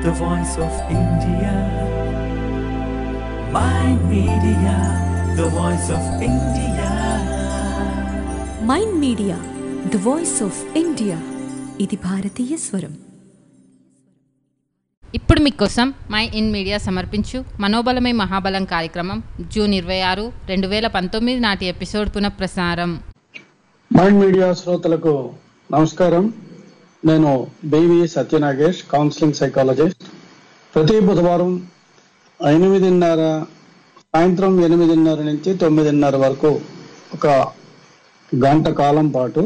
the voice of India. My media, the voice of India. Mind media the voice of India ఇది భారతీయ స్వరం ఇప్పుడు మీకోసం my in media సమర్పించు మనోబలమై మహాబలం కార్యక్రమం జూన్ ఇరవై ఆరు రెండు వేల పంతొమ్మిది నాటి ఎపిసోడ్ పునఃప్రసారం మైండ్ మీడియా శ్రోతలకు నమస్కారం నేను బేవి సత్యనాగేష్ కౌన్సిలింగ్ సైకాలజిస్ట్ ప్రతి బుధవారం ఎనిమిదిన్నర సాయంత్రం ఎనిమిదిన్నర నుంచి తొమ్మిదిన్నర వరకు ఒక గంట కాలం పాటు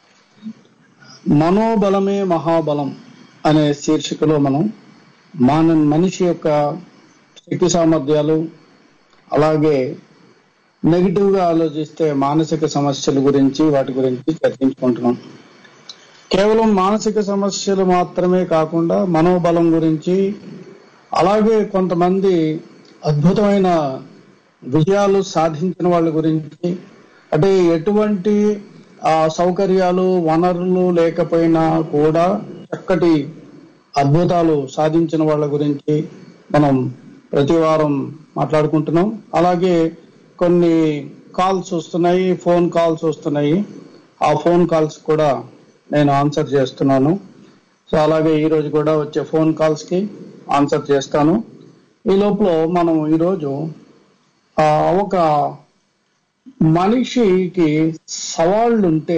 మనోబలమే మహాబలం అనే శీర్షికలో మనం మన మనిషి యొక్క శక్తి సామర్థ్యాలు అలాగే నెగిటివ్ గా ఆలోచిస్తే మానసిక సమస్యల గురించి వాటి గురించి చర్చించుకుంటున్నాం కేవలం మానసిక సమస్యలు మాత్రమే కాకుండా మనోబలం గురించి అలాగే కొంతమంది అద్భుతమైన విజయాలు సాధించిన వాళ్ళ గురించి అంటే ఎటువంటి ఆ సౌకర్యాలు వనరులు లేకపోయినా కూడా చక్కటి అద్భుతాలు సాధించిన వాళ్ళ గురించి మనం ప్రతి వారం మాట్లాడుకుంటున్నాం అలాగే కొన్ని కాల్స్ వస్తున్నాయి ఫోన్ కాల్స్ వస్తున్నాయి ఆ ఫోన్ కాల్స్ కూడా నేను ఆన్సర్ చేస్తున్నాను సో అలాగే ఈ రోజు కూడా వచ్చే ఫోన్ కాల్స్ కి ఆన్సర్ చేస్తాను ఈ లోపల మనం ఈరోజు ఆ, ఒక మనిషికి సవాళ్ళు ఉంటే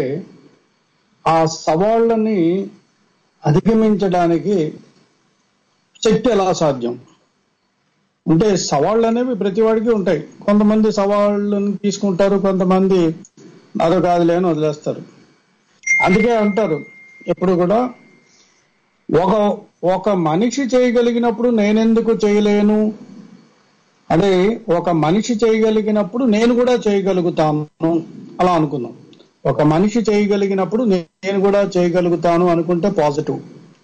ఆ సవాళ్ళని అధిగమించడానికి శక్తి ఎలా సాధ్యం అంటే సవాళ్ళు అనేవి ప్రతి వాడికి ఉంటాయి కొంతమంది సవాళ్ళని తీసుకుంటారు కొంతమంది అదో కాదులే అని వదిలేస్తారు అందుకే అంటారు ఎప్పుడు కూడా ఒక ఒక మనిషి చేయగలిగినప్పుడు నేనెందుకు చేయలేను అదే ఒక మనిషి చేయగలిగినప్పుడు నేను కూడా చేయగలుగుతాను అలా అనుకుందాం ఒక మనిషి చేయగలిగినప్పుడు నేను కూడా చేయగలుగుతాను అనుకుంటే పాజిటివ్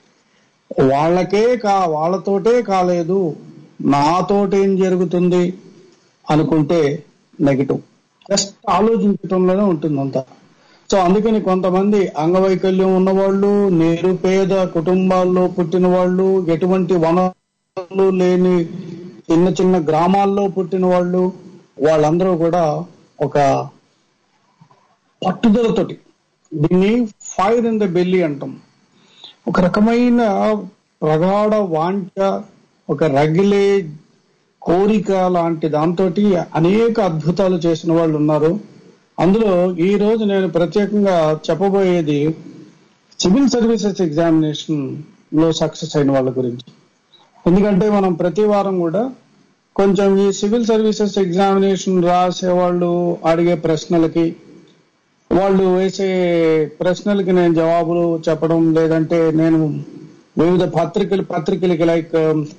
వాళ్ళకే కా వాళ్ళతోటే కాలేదు నాతోటేం జరుగుతుంది అనుకుంటే నెగిటివ్ జస్ట్ ఆలోచించటంలోనే ఉంటుంది అంతా సో అందుకని కొంతమంది అంగవైకల్యం ఉన్నవాళ్ళు నిరుపేద కుటుంబాల్లో పుట్టిన వాళ్ళు ఎటువంటి వనరులు లేని చిన్న చిన్న గ్రామాల్లో పుట్టిన వాళ్ళు వాళ్ళందరూ కూడా ఒక పట్టుదలతోటి దీన్ని ఫైర్ ఇన్ ద బెల్లి అంటాం ఒక రకమైన ప్రగాఢ వాంఛ ఒక రగిలే కోరిక లాంటి దాంతో అనేక అద్భుతాలు చేసిన వాళ్ళు ఉన్నారు అందులో ఈ రోజు నేను ప్రత్యేకంగా చెప్పబోయేది సివిల్ సర్వీసెస్ ఎగ్జామినేషన్ లో సక్సెస్ అయిన వాళ్ళ గురించి ఎందుకంటే మనం ప్రతి వారం కూడా కొంచెం ఈ సివిల్ సర్వీసెస్ ఎగ్జామినేషన్ రాసే వాళ్ళు అడిగే ప్రశ్నలకి వాళ్ళు వేసే ప్రశ్నలకి నేను జవాబులు చెప్పడం లేదంటే నేను వివిధ పత్రికలు పత్రికలకి లైక్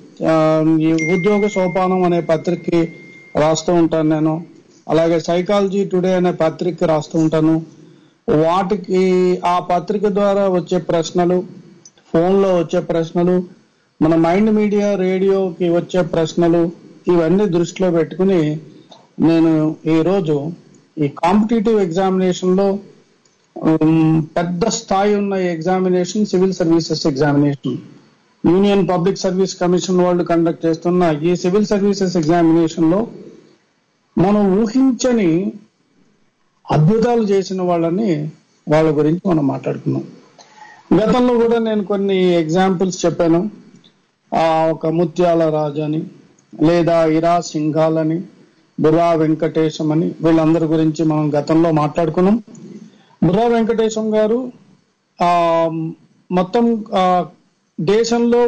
ఈ ఉద్యోగ సోపానం అనే పత్రికకి రాస్తూ ఉంటాను నేను అలాగే సైకాలజీ టుడే అనే పత్రిక రాస్తూ ఉంటాను వాటికి ఆ పత్రిక ద్వారా వచ్చే ప్రశ్నలు ఫోన్లో వచ్చే ప్రశ్నలు మన మైండ్ మీడియా రేడియోకి వచ్చే ప్రశ్నలు ఇవన్నీ దృష్టిలో పెట్టుకుని నేను ఈ రోజు ఈ కాంపిటేటివ్ ఎగ్జామినేషన్ లో ఉమ్, పెద్ద స్థాయి ఉన్న examination civil services examination union public service commission వాళ్ళు కండక్ట్ చేస్తున్న ఈ సివిల్ సర్వీసెస్ ఎగ్జామినేషన్ లో మనం ఊహించని అద్భుతాలు చేసిన వాళ్ళని వాళ్ళ గురించి మనం మాట్లాడుకున్నాం గతంలో కూడా నేను కొన్ని ఎగ్జాంపుల్స్ చెప్పాను ఆ ఒక ముత్యాల రాజు అని లేదా ఇరా సింఘాల్ అని బుర్రా వెంకటేశం అని వీళ్ళందరి గురించి మనం గతంలో మాట్లాడుకున్నాం బుర్రా వెంకటేశం గారు ఆ మొత్తం ఆ, దేశంలో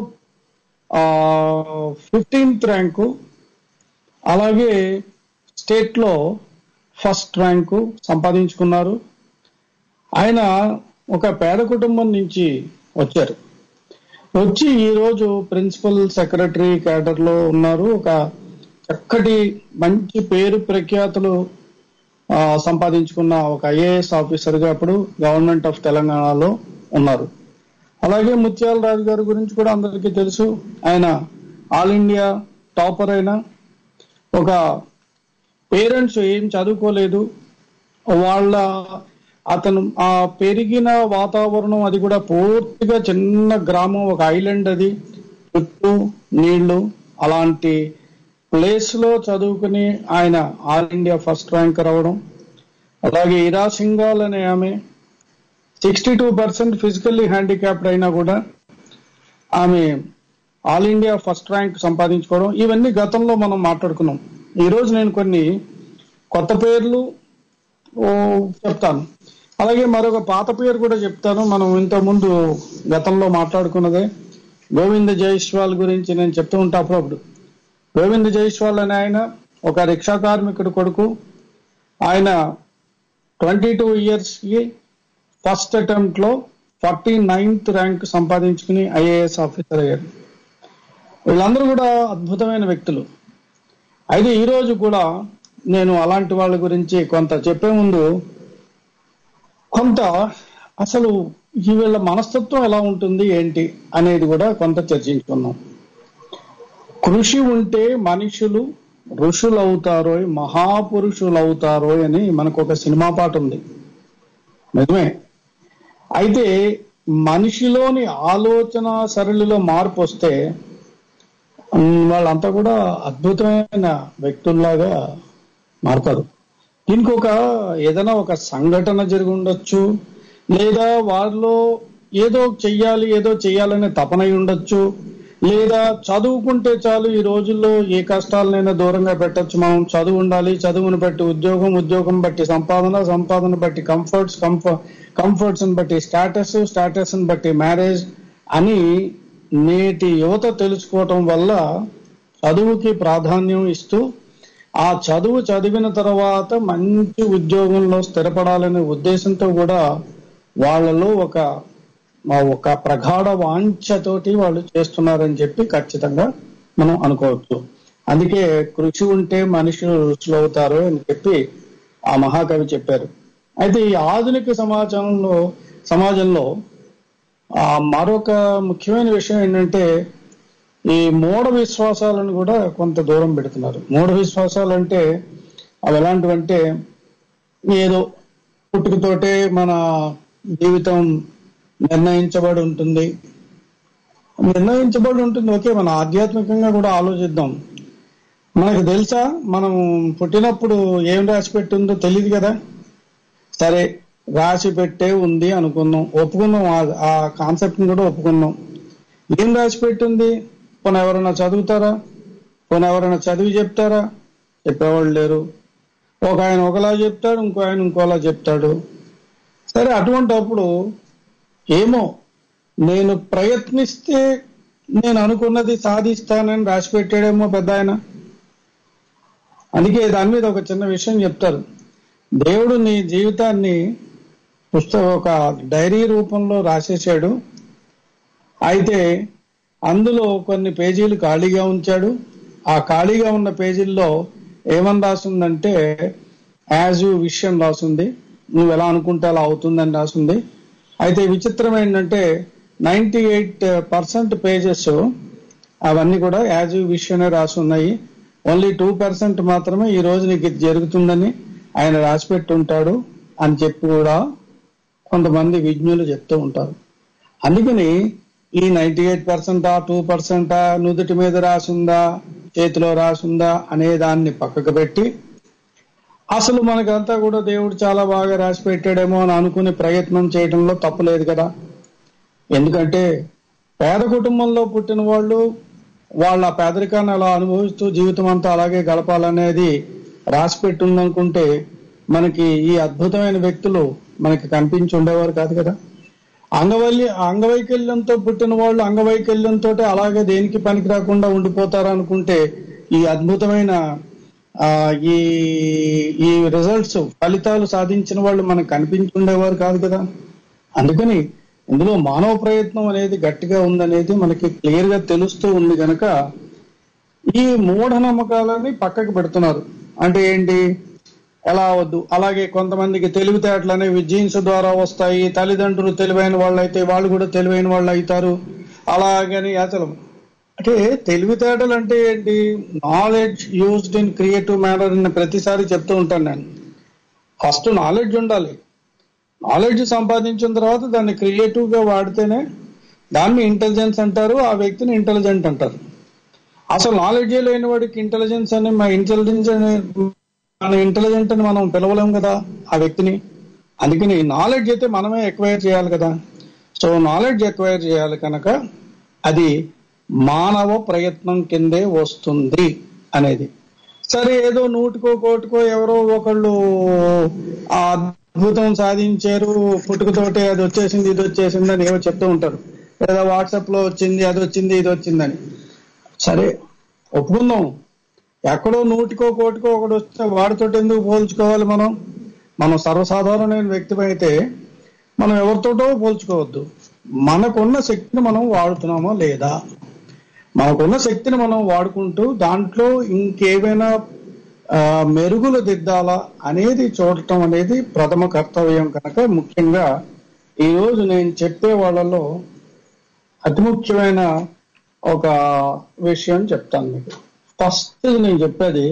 ఫిఫ్టీన్త్ ర్యాంకు అలాగే స్టేట్ లో ఫస్ట్ ర్యాంకు సంపాదించుకున్నారు ఆయన ఒక పేద కుటుంబం నుంచి వచ్చారు వచ్చి ఈ రోజు ప్రిన్సిపల్ సెక్రటరీ క్యాడర్ లో ఉన్నారు ఒక చక్కటి మంచి పేరు ప్రఖ్యాతులు ఆ, సంపాదించుకున్న ఒక ఐఏఎస్ ఆఫీసర్ గా అప్పుడు గవర్నమెంట్ ఆఫ్ తెలంగాణలో ఉన్నారు అలాగే ముత్యాల రాజు గారి గురించి కూడా అందరికీ తెలుసు ఆయన ఆల్ ఇండియా టాపర్ అయిన ఒక పేరెంట్స్ ఏం చదువుకోలేదు వాళ్ళ అతను ఆ పెరిగిన వాతావరణం అది కూడా పూర్తిగా చిన్న గ్రామం ఒక ఐలాండ్ అది చుట్టూ నీళ్లు అలాంటి ప్లేస్ లో చదువుకుని ఆయన ఆల్ ఇండియా ఫస్ట్ ర్యాంక్ రావడం అలాగే ఇరా సింగాల్ అనే ఆమె sixty two percent physically handicapped అయినా కూడా ఆమె ఆల్ ఇండియా ఫస్ట్ ర్యాంక్ సంపాదించుకోవడం ఇవన్నీ గతంలో మనం మాట్లాడుకున్నాం ఈ రోజు నేను కొన్ని కొత్త పేర్లు ఓ, చెప్తాను అలాగే మరొక పాత పేరు కూడా చెప్తాను మనం ఇంతకుముందు గతంలో మాట్లాడుకున్నదే గోవింద జైస్వాల్ గురించి నేను చెప్తూ ఉంటా అప్పుడప్పుడు గోవింద జైస్వాల్ అనే ఆయన ఒక రిక్షా కార్మికుడు కొడుకు ఆయన ట్వంటీ టూ ఇయర్స్ కి ఫస్ట్ అటెంప్ట్ లో ఫార్టీ నైన్త్ ర్యాంక్ సంపాదించుకుని ఐఏఎస్ ఆఫీసర్ అయ్యారు వీళ్ళందరూ కూడా అద్భుతమైన వ్యక్తులు అయితే ఈ రోజు కూడా నేను అలాంటి వాళ్ళ గురించి కొంత చెప్పే ముందు కొంత అసలు ఈ వీళ్ళ మనస్తత్వం ఎలా ఉంటుంది ఏంటి అనేది కూడా కొంత చర్చించుకున్నాం కృషి ఉంటే మనుషులు ఋషులు అవుతారో మహాపురుషులు అవుతారో అని మనకు ఒక సినిమా పాట ఉంది నిజమే అయితే మనిషిలోని ఆలోచన సరళిలో మార్పు వస్తే ఉమ్, వాళ్ళంతా కూడా అద్భుతమైన వ్యక్తుల్లాగా మారుతారు దీనికి ఒక ఏదైనా ఒక సంఘటన జరిగి ఉండొచ్చు లేదా వారిలో ఏదో చెయ్యాలి ఏదో చెయ్యాలనే తపనై ఉండొచ్చు లేదా చదువుకుంటే చాలు ఈ రోజుల్లో ఏ కష్టాలనైనా దూరంగా పెట్టొచ్చు మనం చదువు ఉండాలి చదువును బట్టి ఉద్యోగం ఉద్యోగం బట్టి సంపాదన సంపాదన బట్టి కంఫర్ట్స్ కంఫర్ట్ కంఫర్ట్స్ బట్టి స్టాటస్ స్టాటస్ బట్టి మ్యారేజ్ అని నేటి యువత తెలుసుకోవటం వల్ల చదువుకి ప్రాధాన్యం ఇస్తూ ఆ చదువు చదివిన తర్వాత మంచి ఉద్యోగంలో స్థిరపడాలనే ఉద్దేశంతో కూడా వాళ్ళలో ఒక మా ఒక ప్రగాఢ వాంఛతోటి వాళ్ళు చేస్తున్నారని చెప్పి ఖచ్చితంగా మనం అనుకోవచ్చు అందుకే కృషి ఉంటే మనుషులు రుచులు అవుతారు అని చెప్పి ఆ మహాకవి చెప్పారు అయితే ఈ ఆధునిక సమాజంలో సమాజంలో ఆ మరొక ముఖ్యమైన విషయం ఏంటంటే ఈ మూఢ విశ్వాసాలను కూడా కొంత దూరం పెడుతున్నారు మూఢ విశ్వాసాలు అంటే అవి ఎలాంటివంటే ఏదో పుట్టుకతోటే మన జీవితం నిర్ణయించబడి ఉంటుంది నిర్ణయించబడి ఉంటుంది ఓకే మన ఆధ్యాత్మికంగా కూడా ఆలోచిద్దాం మనకు తెలుసా మనం పుట్టినప్పుడు ఏం రాసి పెట్టిందో తెలియదు కదా సరే రాసి పెట్టే ఉంది అనుకుందాం ఒప్పుకుందాం ఆ- ఆ కాన్సెప్ట్ ని కూడా ఒప్పుకుందాం ఏం రాసి పెట్టింది పోనీ ఎవరైనా చదువుతారా పోనీ ఎవరైనా చదివి చెప్తారా చెప్పేవాళ్ళు లేరు ఒక ఆయన ఒకలా చెప్తాడు ఇంకో ఆయన ఇంకోలా చెప్తాడు సరే అటువంటప్పుడు ఏమో నేను ప్రయత్నిస్తే నేను అనుకున్నది సాధిస్తానని రాసి పెట్టాడేమో పెద్ద ఆయన అందుకే దాని మీద ఒక చిన్న విషయం చెప్తారు దేవుడు నీ జీవితాన్ని పుస్తక ఒక డైరీ రూపంలో రాసేసాడు అయితే అందులో కొన్ని పేజీలు ఖాళీగా ఉంచాడు ఆ ఖాళీగా ఉన్న పేజీల్లో ఏమని రాసిందంటే యాజ్ యూ విషయం రాసింది నువ్వు ఎలా అనుకుంటే అలా అవుతుందని రాసింది అయితే విచిత్రం ఏంటంటే నైన్టీ ఎయిట్ పర్సెంట్ పేజెస్ అవన్నీ కూడా యాజ్ యూ విషయనే రాసి ఉన్నాయి ఓన్లీ టూ పర్సెంట్ మాత్రమే ఈ రోజు నీకు ఇది జరుగుతుందని ఆయన రాసి పెట్టి ఉంటాడు అని చెప్పి కూడా కొంతమంది విజ్ఞులు చెప్తూ ఉంటారు అందుకని ఈ నైన్టీ ఎయిట్ పర్సెంటా టూ పర్సెంటా నుదుటి మీద రాసుందా చేతిలో రాసుందా అనే దాన్ని పక్కకు పెట్టి అసలు మనకంతా కూడా దేవుడు చాలా బాగా రాసి పెట్టాడేమో అని అనుకునే ప్రయత్నం చేయడంలో తప్పు లేదు కదా ఎందుకంటే పేద కుటుంబంలో పుట్టిన వాళ్ళు వాళ్ళ ఆ పేదరికాన్ని అలా అనుభవిస్తూ జీవితం అంతా అలాగే గడపాలనేది రాసి పెట్టుందనుకుంటే మనకి ఈ అద్భుతమైన వ్యక్తులు మనకి కనిపించి ఉండేవారు కాదు కదా అంగవల్లి అంగవైకల్యంతో పుట్టిన వాళ్ళు అంగవైకల్యంతో అలాగే దేనికి పనికి రాకుండా ఉండిపోతారు అనుకుంటే ఈ అద్భుతమైన ఆ ఈ ఈ రిజల్ట్స్ ఫలితాలు సాధించిన వాళ్ళు మనకు కనిపించి ఉండేవారు కాదు కదా అందుకని ఇందులో మానవ ప్రయత్నం అనేది గట్టిగా ఉందనేది మనకి క్లియర్ గా తెలుస్తూ ఉంది కనుక ఈ మూఢనమ్మకాలని పక్కకు పెడుతున్నారు అంటే ఏంటి ఎలా వద్దు అలాగే కొంతమందికి తెలివితేటలు అనేవి జీన్స్ ద్వారా వస్తాయి తల్లిదండ్రులు తెలివైన వాళ్ళు అయితే వాళ్ళు కూడా తెలివైన వాళ్ళు అవుతారు అలాగని అసలు అంటే తెలివితేటలు అంటే ఏంటి knowledge used in creative manner అని ప్రతిసారి చెప్తూ ఉంటాను నేను ఫస్ట్ నాలెడ్జ్ ఉండాలి నాలెడ్జ్ సంపాదించిన తర్వాత దాన్ని క్రియేటివ్ గా వాడితేనే దాన్ని ఇంటెలిజెన్స్ అంటారు ఆ వ్యక్తిని ఇంటెలిజెంట్ అంటారు అసలు నాలెడ్జే లేని వాడికి ఇంటెలిజెన్స్ అని మా ఇంటెలిజెన్స్ అని మన ఇంటెలిజెంట్ అని మనం పిలవలేం కదా ఆ వ్యక్తిని అందుకని నాలెడ్జ్ అయితే మనమే ఎక్వైర్ చేయాలి కదా సో నాలెడ్జ్ ఎక్వైర్ చేయాలి కనుక అది మానవ ప్రయత్నం కిందే వస్తుంది అనేది సరే ఏదో నూటికో కోటికో ఎవరో ఒకళ్ళు ఆ అద్భుతం సాధించారు పుట్టుకతోటే అది వచ్చేసింది ఇది వచ్చేసింది అని ఏవో చెప్తూ ఉంటారు లేదా వాట్సాప్ లో వచ్చింది అది వచ్చింది ఇది వచ్చిందని సరే ఒప్పుకుందాం ఎక్కడో నూటికో కోటికో ఒకటి వస్తే వాడితో ఎందుకు పోల్చుకోవాలి మనం మనం సర్వసాధారణమైన వ్యక్తి అయితే మనం ఎవరితోటో పోల్చుకోవద్దు మనకున్న శక్తిని మనం వాడుతున్నామా లేదా మనకున్న శక్తిని మనం వాడుకుంటూ దాంట్లో ఇంకేమైనా ఆ, మెరుగులు దిద్దాలా అనేది చూడటం అనేది ప్రథమ కర్తవ్యం కనుక ముఖ్యంగా ఈ రోజు నేను చెప్పే వాళ్ళలో అతి ముఖ్యమైన ఒక విషయం చెప్తాను మీకు ఫస్ట్ నేను చెప్పేది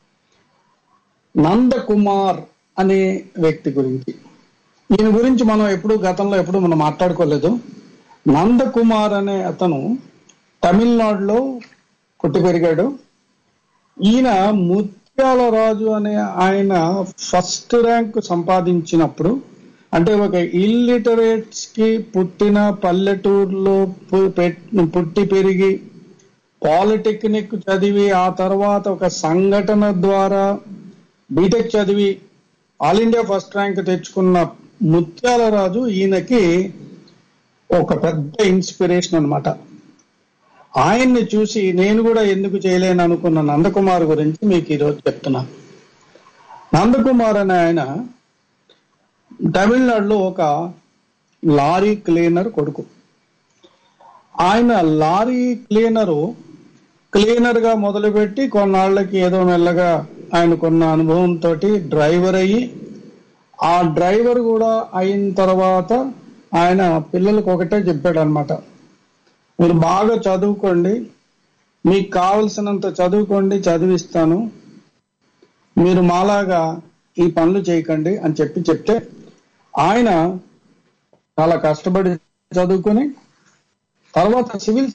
నందకుమార్ అనే వ్యక్తి గురించి ఈయన గురించి మనం ఎప్పుడు గతంలో ఎప్పుడు మనం మాట్లాడుకోలేదు నందకుమార్ అనే అతను తమిళనాడులో పుట్టి పెరిగాడు ఈయన ముత్యాల రాజు అనే ఆయన ఫస్ట్ ర్యాంక్ సంపాదించినప్పుడు అంటే ఒక ఇల్లిటరేట్స్ కి పుట్టిన పల్లెటూరులో పు- పెట్- పుట్టి పెరిగి పాలిటెక్నిక్ చదివి ఆ తర్వాత ఒక సంఘటన ద్వారా బీటెక్ చదివి ఆల్ ఇండియా ఫస్ట్ ర్యాంక్ తెచ్చుకున్న ముత్యాల రాజు ఈయనకి ఒక పెద్ద ఇన్స్పిరేషన్ అన్నమాట ఆయన్ని చూసి నేను కూడా ఎందుకు చేయలేను అనుకున్న నందకుమార్ గురించి మీకు ఈరోజు చెప్తున్నాను నందకుమార్ అనే ఆయన తమిళనాడులో ఒక లారీ క్లీనర్ కొడుకు ఆయన లారీ క్లీనరు క్లీనర్ గా మొదలుపెట్టి కొన్నాళ్ళకి ఏదో మెల్లగా ఆయనకున్న అనుభవంతో డ్రైవర్ అయ్యి ఆ డ్రైవర్ కూడా అయిన తర్వాత ఆయన పిల్లలకు ఒకటే చెప్పాడు అనమాట మీరు బాగా చదువుకోండి మీకు కావలసినంత చదువుకోండి చదివిస్తాను మీరు మాలాగా ఈ పనులు చేయకండి అని చెప్పి చెప్తే ఆయన చాలా కష్టపడి చదువుకొని తర్వాత సివిల్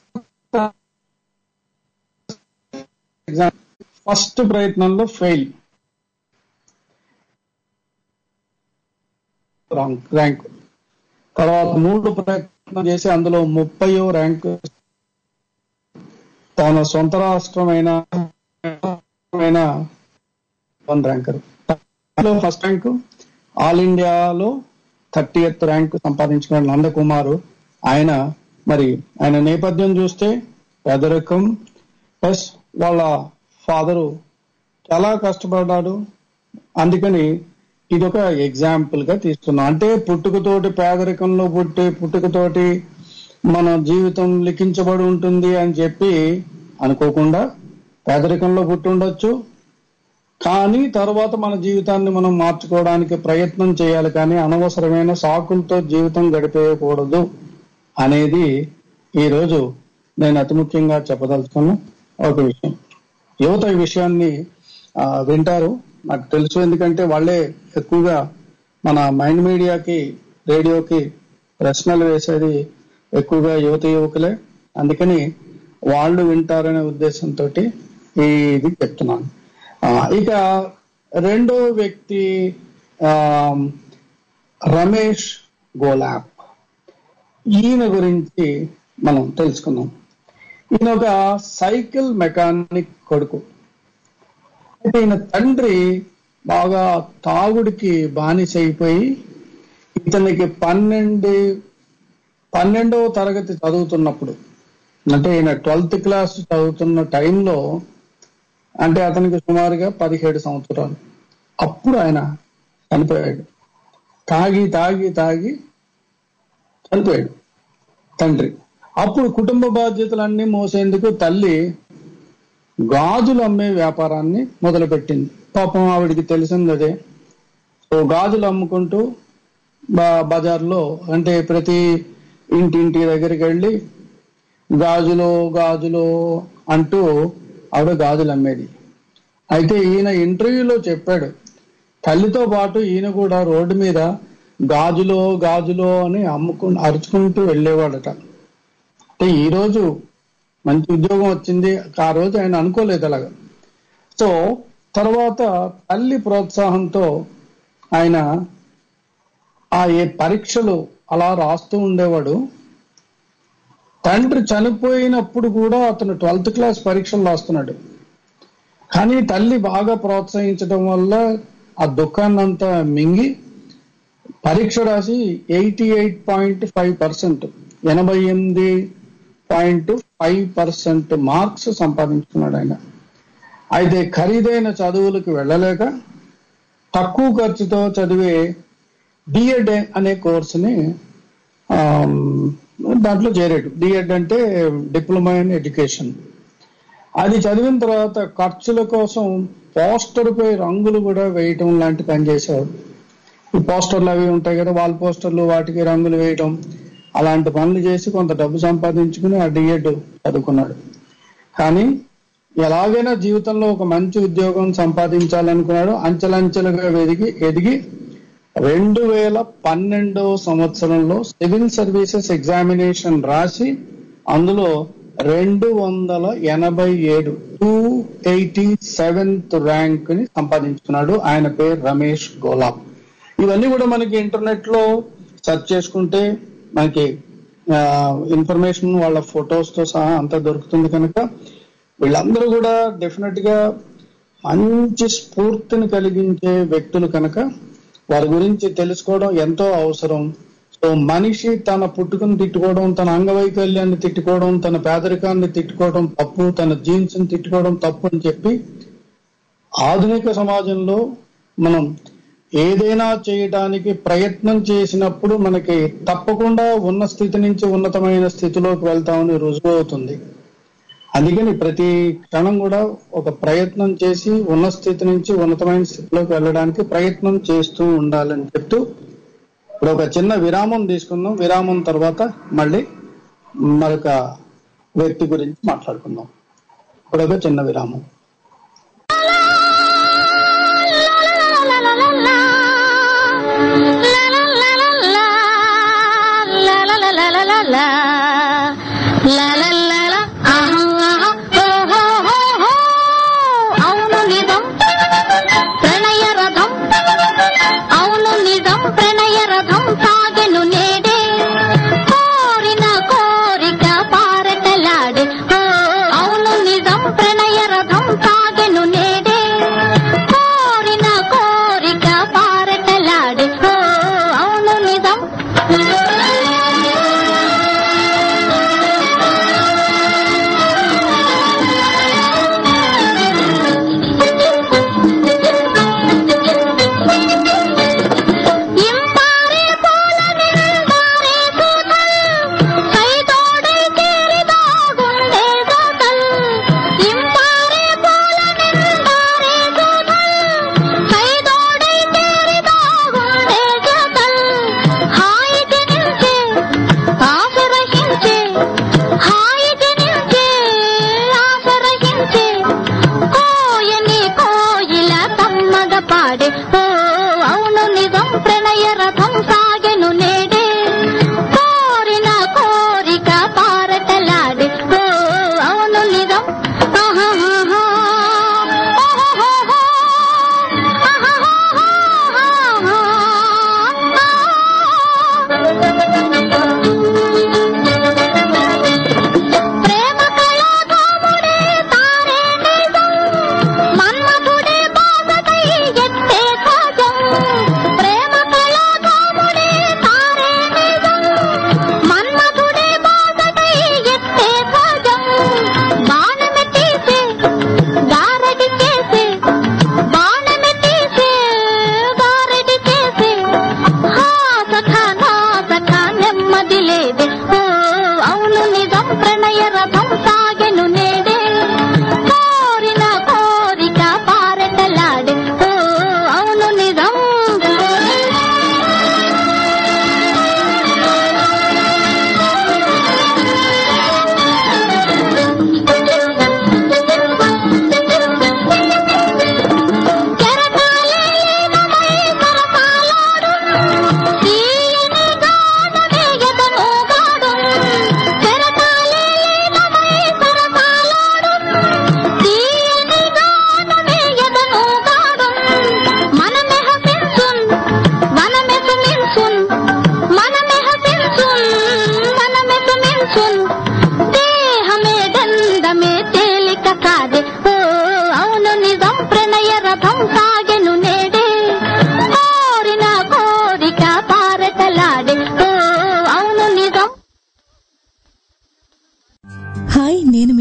ఎగ్జామ్ ఫస్ట్ ప్రయత్నంలో ఫెయిల్ ర్యాంక్ తర్వాత మూడు ప్రయత్నం చేసి అందులో ముప్పయో ర్యాంక్ తన సొంత రాష్ట్రమైన one ranker first rank all ఇండియాలో థర్టీ ఎత్ ర్యాంక్ సంపాదించుకున్న నందకుమారు ఆయన మరి ఆయన నేపథ్యం చూస్తే పేదరికం ప్లస్ వాళ్ళ ఫాదరు చాలా కష్టపడ్డాడు అందుకని ఇది ఒక ఎగ్జాంపుల్ గా తీసుకున్నాం అంటే పుట్టుకతోటి పేదరికంలో పుట్టి పుట్టుకతోటి మన జీవితం లిఖించబడి ఉంటుంది అని చెప్పి అనుకోకుండా పేదరికంలో పుట్టి ఉండొచ్చు కానీ తర్వాత మన జీవితాన్ని మనం మార్చుకోవడానికి ప్రయత్నం చేయాలి కానీ అనవసరమైన సాకులతో జీవితం గడిపేయకూడదు అనేది ఈ రోజు నేను అతి ముఖ్యంగా చెప్పదలుచుకున్న ఒక విషయం యువత ఈ విషయాన్ని ఆ, వింటారు నాకు తెలుసు ఎందుకంటే వాళ్ళే ఎక్కువగా మన మైండ్ మీడియాకి రేడియోకి ప్రశ్నలు వేసేది ఎక్కువగా యువత యువకులే అందుకని వాళ్ళు వింటారనే ఉద్దేశంతో ఇది చెప్తున్నాను ఆ, ఇక రెండో వ్యక్తి ఆ, రమేష్ గోలాప్ ఈయన గురించి మనం తెలుసుకుందాం ఈయన ఒక సైకిల్ మెకానిక్ కొడుకు అయితే ఈయన తండ్రి బాగా తాగుడికి బానిస అయిపోయి ఇతనికి పన్నెండు పన్నెండవ తరగతి చదువుతున్నప్పుడు అంటే ఈయన ట్వెల్త్ క్లాస్ చదువుతున్న టైంలో అంటే అతనికి సుమారుగా పదిహేడు సంవత్సరాలు అప్పుడు ఆయన చనిపోయాడు తాగి తాగి తాగి చనిపోయాడు తండ్రి అప్పుడు కుటుంబ బాధ్యతలన్నీ మోసేందుకు తల్లి గాజులు అమ్మే వ్యాపారాన్ని మొదలుపెట్టింది పాపం ఆవిడికి తెలిసింది అదే సో గాజులు అమ్ముకుంటూ బా- బజార్లో అంటే ప్రతి ఇంటింటి దగ్గరికి వెళ్ళి గాజులు గాజులు అంటూ ఆవిడ గాజులు అమ్మేది అయితే ఈయన ఇంటర్వ్యూలో చెప్పాడు తల్లితో పాటు ఈయన కూడా రోడ్డు మీద గాజులో గాజులో అని అమ్ముకు అరుచుకుంటూ వెళ్ళేవాడట అంటే ఈ రోజు మంచి ఉద్యోగం వచ్చింది ఆ రోజు ఆయన అనుకోలేదు అలాగా సో తర్వాత తల్లి ప్రోత్సాహంతో ఆయన ఆ ఏ పరీక్షలు అలా రాస్తూ ఉండేవాడు తండ్రి చనిపోయినప్పుడు కూడా అతను ట్వెల్త్ క్లాస్ పరీక్షలు రాస్తున్నాడు కానీ తల్లి బాగా ప్రోత్సహించడం వల్ల ఆ దుఃఖాన్ని అంతా మింగి పరీక్ష రాసి eighty eight point five percent ఎనభై ఎనిమిది పాయింట్ ఫైవ్ పర్సెంట్ మార్క్స్ సంపాదించుకున్నాడు ఆయన అయితే ఖరీదైన చదువులకు వెళ్ళలేక తక్కువ ఖర్చుతో చదివే డిఎడ్ అనే కోర్సుని ఆమ్, దాంట్లో చేరాడు డిఎడ్ అంటే డిప్లొమా ఇన్ ఎడ్యుకేషన్ అది చదివిన తర్వాత ఖర్చుల కోసం పోస్టర్ పై రంగులు కూడా వేయటం లాంటి పని చేసేవాడు ఈ పోస్టర్లు అవి ఉంటాయి కదా వాల్ పోస్టర్లు వాటికి రంగులు వేయటం అలాంటి పనులు చేసి కొంత డబ్బు సంపాదించుకుని ఆ డిఎడ్ చదువుకున్నాడు కానీ ఎలాగైనా జీవితంలో ఒక మంచి ఉద్యోగం సంపాదించాలనుకున్నాడు అంచెలంచెలుగా ఎదిగి ఎదిగి రెండు వేల పన్నెండవ సంవత్సరంలో సివిల్ సర్వీసెస్ ఎగ్జామినేషన్ రాసి అందులో రెండు వందల ఎనభై ఏడు టూ ఎయిటీ సెవెంత్ ర్యాంక్ ని సంపాదించుకున్నాడు ఆయన పేరు రమేష్ గోలాబ్ ఇవన్నీ కూడా మనకి ఇంటర్నెట్ లో సెర్చ్ చేసుకుంటే మనకి ఇన్ఫర్మేషన్ వాళ్ళ ఫొటోస్ తో సహా అంతా దొరుకుతుంది కనుక వీళ్ళందరూ కూడా డెఫినెట్ గా మంచి స్ఫూర్తిని కలిగించే వ్యక్తులు కనుక వారి గురించి తెలుసుకోవడం ఎంతో అవసరం సో మనిషి తన పుట్టుకను తిట్టుకోవడం తన అంగవైకల్యాన్ని తిట్టుకోవడం తన పేదరికాన్ని తిట్టుకోవడం తప్పు తన జీన్స్ ని తిట్టుకోవడం తప్పు అని చెప్పి ఆధునిక సమాజంలో మనం ఏదైనా చేయడానికి ప్రయత్నం చేసినప్పుడు మనకి తప్పకుండా ఉన్న స్థితి నుంచి ఉన్నతమైన స్థితిలోకి వెళ్తామని రుజువు అవుతుంది అందుకని ప్రతి క్షణం కూడా ఒక ప్రయత్నం చేసి ఉన్న స్థితి నుంచి ఉన్నతమైన స్థితిలోకి వెళ్ళడానికి ప్రయత్నం చేస్తూ ఉండాలని చెప్తూ ఇప్పుడు ఒక చిన్న విరామం తీసుకుందాం విరామం తర్వాత మళ్ళీ మరొక వ్యక్తి గురించి మాట్లాడుకుందాం ఇప్పుడు ఒక చిన్న విరామం అవును నిజం ప్రణయ రథం అవును నిజం ప్రణయ రథం సాగెను నేడే కోరిన కోరిక పారటలాడే ఓ, అవును నిజం ప్రణయ రథం సాగెను నేడే కోరిన కోరిక పారటలాడే ఓ, అవును నిజం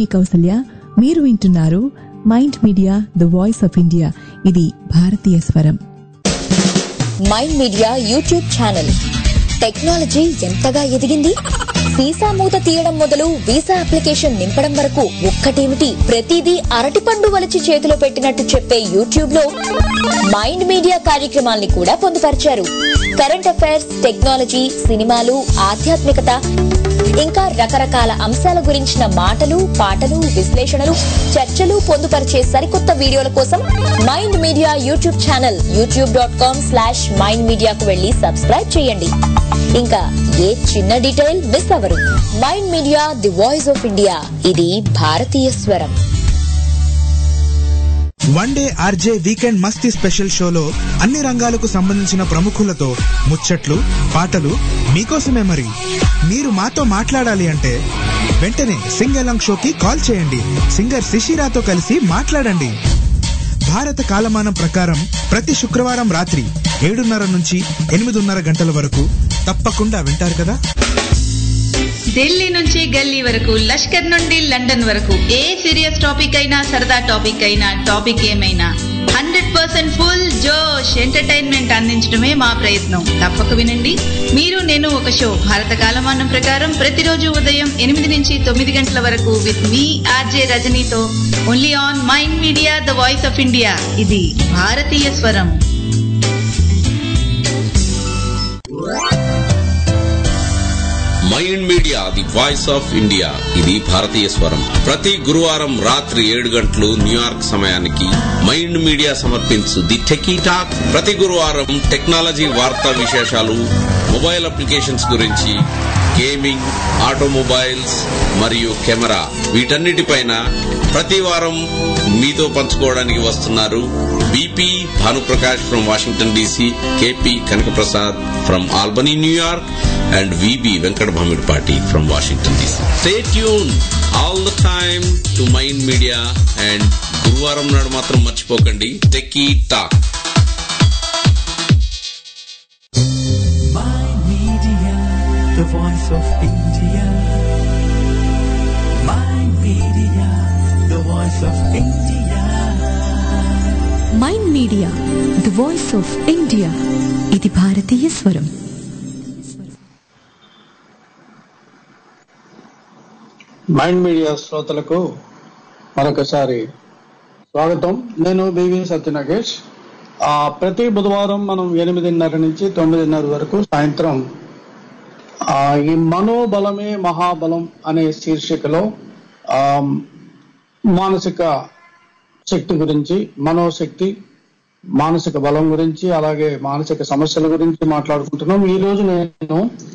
కౌసల్య మీరు వింటున్నారు mind media the voice of India ఇది భారతీయ స్వరం Mind Media YouTube channel technology ఎంతగా ఎదిగింది వీసా మూత తీయడం మొదలు వీసా అప్లికేషన్ నింపడం వరకు ఒక్కటేమిటి ప్రతిదీ అరటిపండు వలచి చేతిలో పెట్టినట్టు చెప్పే యూట్యూబ్ లో మైండ్ మీడియా కార్యక్రమాల్ని కూడా పొందుపరిచారు కరెంట్ అఫైర్స్ టెక్నాలజీ సినిమాలు ఆధ్యాత్మికత ఇంకా రకరకాల అంశాల గురించిన మాటలు పాటలు విశ్లేషణలు చర్చలు పొందుపరిచే సరికొత్త వీడియోల కోసం Mind Media YouTube channel YouTube dot com slash Mind మీడియాకు వెళ్లి సబ్స్క్రైబ్ చేయండి ఇంకా ఏ చిన్న డీటెయిల్ మిస్ అవరు Mind media the voice of India ఇది భారతీయ స్వరం వన్ డే ఆర్జే వీకెండ్ మస్తీ స్పెషల్ షోలో అన్ని రంగాలకు సంబంధించిన ప్రముఖులతో ముచ్చట్లు పాటలు మీకోసమే మరి మీరు మాతో మాట్లాడాలి అంటే వెంటనే సింగల్ షోకి కాల్ చేయండి సింగర్ శిశిరాతో కలిసి మాట్లాడండి భారత కాలమానం ప్రకారం ప్రతి శుక్రవారం రాత్రి ఏడున్నర నుంచి ఎనిమిదిన్నర గంటల వరకు తప్పకుండా వింటారు కదా ఢిల్లీ నుంచి గల్లీ వరకు లష్కర్ నుండి లండన్ వరకు ఏ సీరియస్ టాపిక్ అయినా సరదా టాపిక్ అయినా టాపిక్ ఏమైనా హండ్రెడ్ పర్సెంట్ ఫుల్ జోష్ ఎంటర్టైన్మెంట్ అందించడమే మా ప్రయత్నం తప్పక వినండి మీరు నేను ఒక షో భారత కాలమానం ప్రకారం ప్రతిరోజు ఉదయం ఎనిమిది నుంచి తొమ్మిది గంటల వరకు విత్ మీ ఆర్జే రజనీతో only on Mind media the voice of India ఇది భారతీయ స్వరం Mind media the voice of India ఇది భారతీయ స్వరం ప్రతి గురువారం రాత్రి ఏడు గంటలు న్యూయార్క్ సమయానికి మైండ్ మీడియా సమర్పించు ది టెకీ టాక్ ప్రతి గురువారం టెక్నాలజీ వార్తా విశేషాలు మొబైల్ అప్లికేషన్స్ గురించి గేమింగ్ ఆటోమొబైల్స్ మరియు కెమెరా వీటన్నిటిపైన ప్రతి వారం మీతో పంచుకోవడానికి వస్తున్నారు BP Bhanuprakash from Washington DC KP Kanakaprasad from Albany New York and VB Venkat Bhamidpati from Washington DC. Stay tuned all the time to Mind Media and గురువారం నాడు మాత్రం మర్చిపోకండి techie talk Mind Media, the voice of India. Mind Media, the voice of India. Mind media the voice of India ఇది భారతీయ స్వరం Mind media శ్రోతలకు మరొకసారి స్వాగతం నేను బివి సత్యనాగేష్ ఆ, ప్రతి బుధవారం మనం ఎనిమిదిన్నర నుంచి తొమ్మిదిన్నర వరకు సాయంత్రం ఆ, ఈ మనోబలమే మహాబలం అనే శీర్షికలో ఆ, మానసిక శక్తి గురించి మనోశక్తి మానసిక బలం గురించి అలాగే మానసిక సమస్యల గురించి మాట్లాడుకుంటున్నాం ఈ రోజు నేను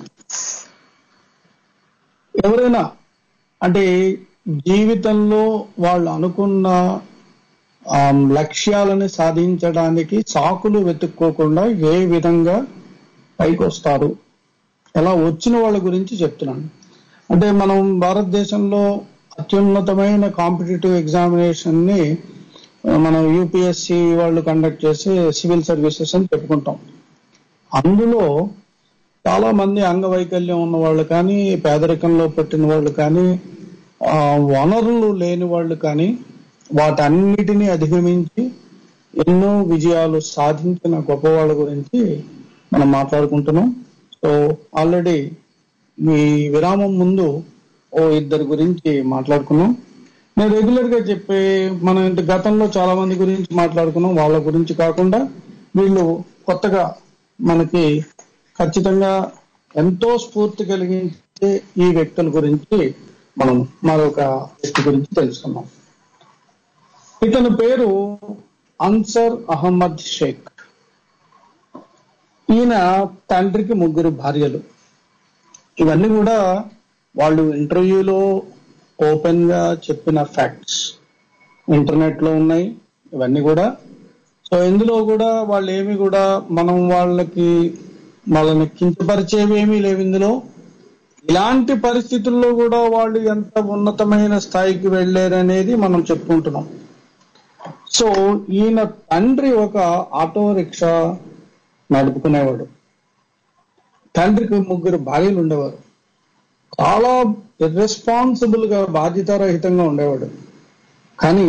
ఎవరైనా అంటే జీవితంలో వాళ్ళు అనుకున్న ఆ, లక్ష్యాలను సాధించడానికి సాకులు వెతుక్కోకుండా ఏ విధంగా పైకి వస్తారు ఎలా వచ్చిన వాళ్ళ గురించి చెప్తున్నాను అంటే మనం భారతదేశంలో అత్యున్నతమైన కాంపిటేటివ్ ఎగ్జామినేషన్ ని ఆ, మనం యూపీఎస్సి వాళ్ళు కండక్ట్ చేసే సివిల్ సర్వీసెస్ అని చెప్పుకుంటాం అందులో చాలా మంది అంగవైకల్యం ఉన్న వాళ్ళు కానీ పేదరికంలో పుట్టిన వాళ్ళు కానీ ఆ, వనరులు లేని వాళ్ళు కానీ వాటన్నిటినీ అధిగమించి ఎన్నో విజయాలు సాధించిన గొప్ప వాళ్ళ గురించి మనం మాట్లాడుకుంటున్నాం సో ఆల్రెడీ ఈ విరామం ముందు ఓ ఇద్దరు గురించి మాట్లాడుకున్నాం నేను రెగ్యులర్ గా చెప్పే మన ఇంటి గతంలో చాలా మంది గురించి మాట్లాడుకున్నాం వాళ్ళ గురించి కాకుండా వీళ్ళు కొత్తగా మనకి ఖచ్చితంగా ఎంతో స్ఫూర్తి కలిగించే ఈ వ్యక్తుల గురించి మనం మరొక వ్యక్తి గురించి తెలుసుకున్నాం ఇతని పేరు అన్సర్ అహ్మద్ షేక్ ఈయన తండ్రికి ముగ్గురు భార్యలు ఇవన్నీ కూడా వాళ్ళు ఇంటర్వ్యూలో ఓపెన్ గా చెప్పిన ఫ్యాక్ట్స్ ఇంటర్నెట్ లో ఉన్నాయి ఇవన్నీ కూడా సో ఇందులో కూడా వాళ్ళు ఏమి కూడా మనం వాళ్ళకి వాళ్ళని కించపరిచేవి ఏమీ లేవు ఇందులో ఇలాంటి పరిస్థితుల్లో కూడా వాళ్ళు ఎంత ఉన్నతమైన స్థాయికి వెళ్ళారనేది మనం చెప్పుకుంటున్నాం సో ఈయన తండ్రి ఒక ఆటో రిక్షా నడుపుకునేవాడు తండ్రికి ముగ్గురు భార్యలు ఉండేవారు చాలా ఇర్రెస్పాన్సిబుల్ గా బాధ్యతారహితంగా ఉండేవాడు కానీ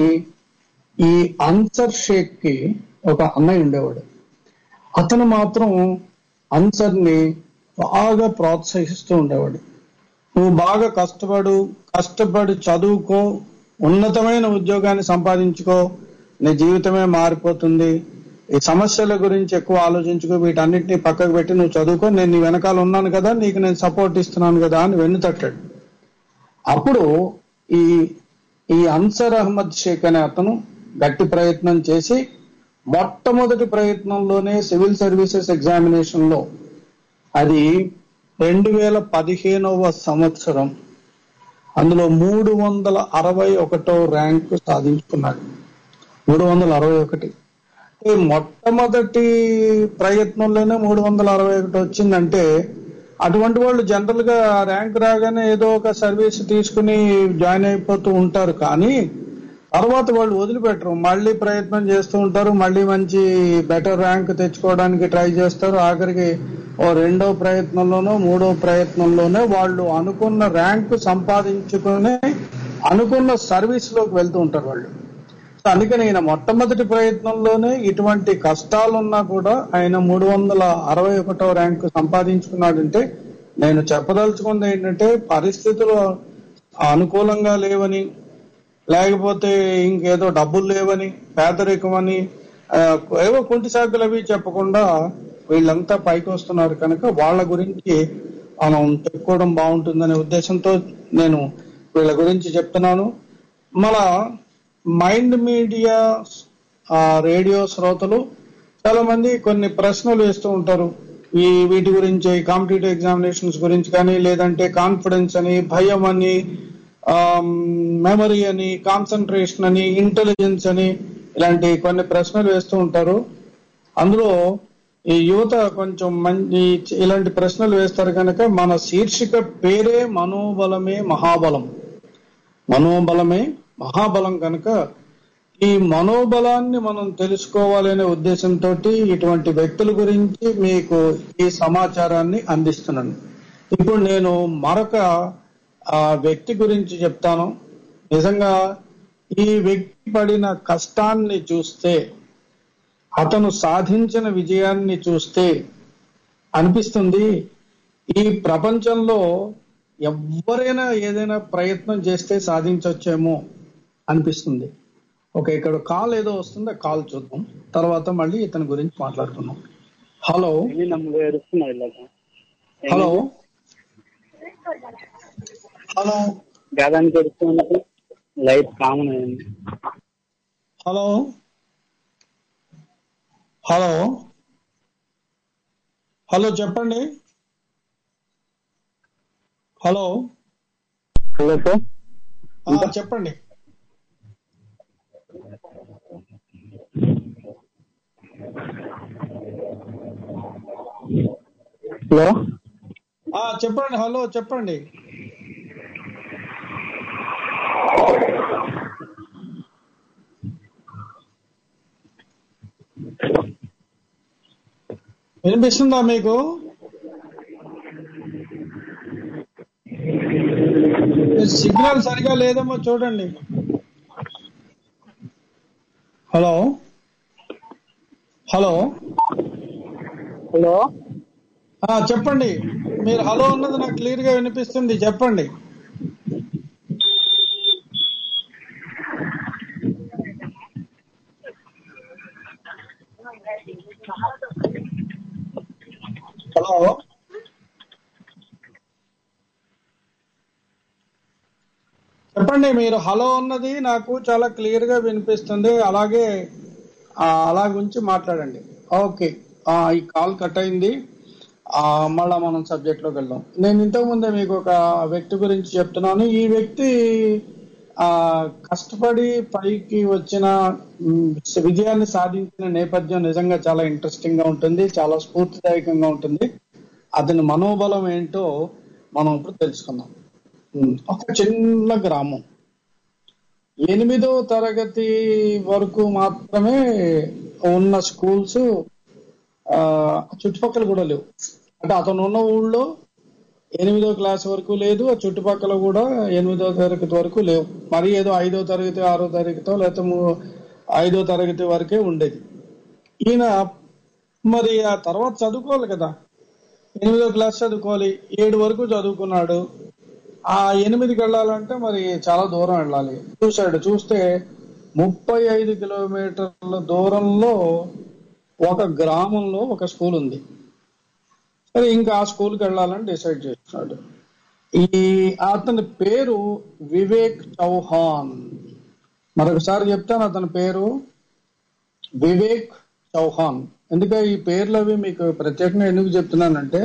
ఈ అన్సర్ షేక్ కి ఒక అన్నయ్య ఉండేవాడు అతను మాత్రం అన్సర్ ని బాగా ప్రోత్సహిస్తూ ఉండేవాడు నువ్వు బాగా కష్టపడు కష్టపడి చదువుకో ఉన్నతమైన ఉద్యోగాన్ని సంపాదించుకో నీ జీవితమే మారిపోతుంది ఈ సమస్యల గురించి ఎక్కువ ఆలోచించుకో వీటన్నిటిని పక్కకు పెట్టి నువ్వు చదువుకో నేను నీ వెనకాల ఉన్నాను కదా నీకు నేను సపోర్ట్ ఇస్తున్నాను కదా అని వెన్ను తట్టాడు అప్పుడు ఈ ఈ అన్సర్ అహ్మద్ షేక్ అనే అతను గట్టి ప్రయత్నం చేసి మొట్టమొదటి ప్రయత్నంలోనే సివిల్ సర్వీసెస్ ఎగ్జామినేషన్ లో అది రెండు వేల పదిహేనవ సంవత్సరం అందులో మూడు వందల అరవై ఒకటో ర్యాంకు సాధించుకున్నాడు మూడు వందల అరవై ఒకటి అంటే మొట్టమొదటి ప్రయత్నంలోనే మూడు వందల అరవై ఒకటి వచ్చిందంటే అటువంటి వాళ్ళు జనరల్ గా ర్యాంక్ రాగానే ఏదో ఒక సర్వీస్ తీసుకుని జాయిన్ అయిపోతూ ఉంటారు కానీ తర్వాత వాళ్ళు వదిలిపెట్టరు మళ్ళీ ప్రయత్నం చేస్తూ ఉంటారు మళ్ళీ మంచి బెటర్ ర్యాంక్ తెచ్చుకోవడానికి ట్రై చేస్తారు ఆఖరికి ఓ రెండో ప్రయత్నంలోనో మూడో ప్రయత్నంలోనే వాళ్ళు అనుకున్న ర్యాంక్ సంపాదించుకుని అనుకున్న సర్వీస్ లోకి వెళ్తూ ఉంటారు వాళ్ళు సో అందుకని ఆయన మొట్టమొదటి ప్రయత్నంలోనే ఇటువంటి కష్టాలున్నా కూడా ఆయన మూడు వందల అరవై ఒకటో ర్యాంకు సంపాదించుకున్నాడంటే నేను చెప్పదలుచుకుంది ఏంటంటే పరిస్థితులు అనుకూలంగా లేవని లేకపోతే ఇంకేదో డబ్బులు లేవని పేదరికమని ఆ, ఏవో కుంటి సాకులు అవి చెప్పకుండా వీళ్ళంతా పైకి వస్తున్నారు కనుక వాళ్ళ గురించి మనం చెప్పుకోవడం బాగుంటుందనే ఉద్దేశంతో నేను వీళ్ళ గురించి చెప్తున్నాను మన మైండ్ మీడియా ఆ, రేడియో శ్రోతలు చాలా మంది కొన్ని ప్రశ్నలు వేస్తూ ఉంటారు ఈ వీటి గురించి కాంపిటేటివ్ ఎగ్జామినేషన్స్ గురించి కానీ లేదంటే కాన్ఫిడెన్స్ అని భయం అని మెమరీ అని కాన్సన్ట్రేషన్ అని ఇంటెలిజెన్స్ అని ఇలాంటి కొన్ని ప్రశ్నలు వేస్తూ ఉంటారు అందులో ఈ యువత కొంచెం మంచి ఇలాంటి ప్రశ్నలు వేస్తారు కనుక మన శీర్షిక పేరే మనోబలమే మహాబలం మనోబలమే మహాబలం కనుక ఈ మనోబలాన్ని మనం తెలుసుకోవాలనే ఉద్దేశంతో ఇటువంటి వ్యక్తుల గురించి మీకు ఈ సమాచారాన్ని అందిస్తున్నాను ఇప్పుడు నేను మరొక ఆ వ్యక్తి గురించి చెప్తాను నిజంగా ఈ వ్యక్తి పడిన కష్టాన్ని చూస్తే అతను సాధించిన విజయాన్ని చూస్తే అనిపిస్తుంది ఈ ప్రపంచంలో ఎవరైనా ఏదైనా ప్రయత్నం చేస్తే సాధించవచ్చేమో అనిపిస్తుంది ఓకే ఇక్కడ కాల్ ఏదో వస్తుందో కాల్ చూద్దాం తర్వాత మళ్ళీ ఇతని గురించి మాట్లాడుకుందాం హలో హలో హలో గాదానికి ఎడుస్తున్నది లైట్ కామన్ అయింది హలో హలో హలో చెప్పండి హలో హలో సార్ ఆ, చెప్పండి హలో ఆ చెప్పండి హలో చెప్పండి వినిపిస్తుందా మీకు సిగ్నల్ సరిగా లేదేమో చూడండి హలో హలో హలో ఆ చెప్పండి మీరు హలో అన్నది నాకు క్లియర్ గా వినిపిస్తుంది చెప్పండి హలో చెప్పండి మీరు హలో అన్నది నాకు చాలా క్లియర్ గా వినిపిస్తుంది అలాగే ఆ, అలా గురించి మాట్లాడండి ఓకే ఆ, ఈ కాల్ కట్ అయింది ఆ, మళ్ళా మనం సబ్జెక్ట్ లోకి వెళ్దాం నేను ఇంతకు ముందే మీకు ఒక వ్యక్తి గురించి చెప్తున్నాను ఈ వ్యక్తి ఆ కష్టపడి పైకి వచ్చిన మ్, విజయాన్ని సాధించిన నేపథ్యం నిజంగా చాలా ఇంట్రెస్టింగ్ గా ఉంటుంది చాలా స్ఫూర్తిదాయకంగా ఉంటుంది అతని మనోబలం ఏంటో మనం ఇప్పుడు తెలుసుకుందాం మ్, ఒక చిన్న గ్రామం ఎనిమిదో తరగతి వరకు మాత్రమే ఉన్న స్కూల్స్ ఆ చుట్టుపక్కల కూడా లేవు అంటే అతను ఉన్న ఊళ్ళో ఎనిమిదో క్లాస్ వరకు లేదు ఆ చుట్టుపక్కల కూడా ఎనిమిదో తరగతి వరకు లేవు మరి ఏదో ఐదో తరగతి ఆరో తరగతితో లేకపోతే మూ- ఐదో తరగతి వరకే ఉండేది ఈయన మరి ఆ తర్వాత చదువుకోవాలి కదా ఎనిమిదో క్లాస్ చదువుకోవాలి ఏడు వరకు చదువుకున్నాడు ఆ ఎనిమిదికి వెళ్ళాలంటే మరి చాలా దూరం వెళ్ళాలి చూశాడు చూస్తే ముప్పై ఐదు కిలోమీటర్ల దూరంలో ఒక గ్రామంలో ఒక స్కూల్ ఉంది సరే ఇంకా ఆ స్కూల్కి వెళ్ళాలని డిసైడ్ చేస్తున్నాడు ఈ అతని పేరు వివేక్ చౌహాన్ మరొకసారి చెప్తాను అతని పేరు వివేక్ చౌహాన్ ఎందుకంటే ఈ పేర్లు అవి మీకు ప్రత్యేకంగా ఎందుకు చెప్తున్నానంటే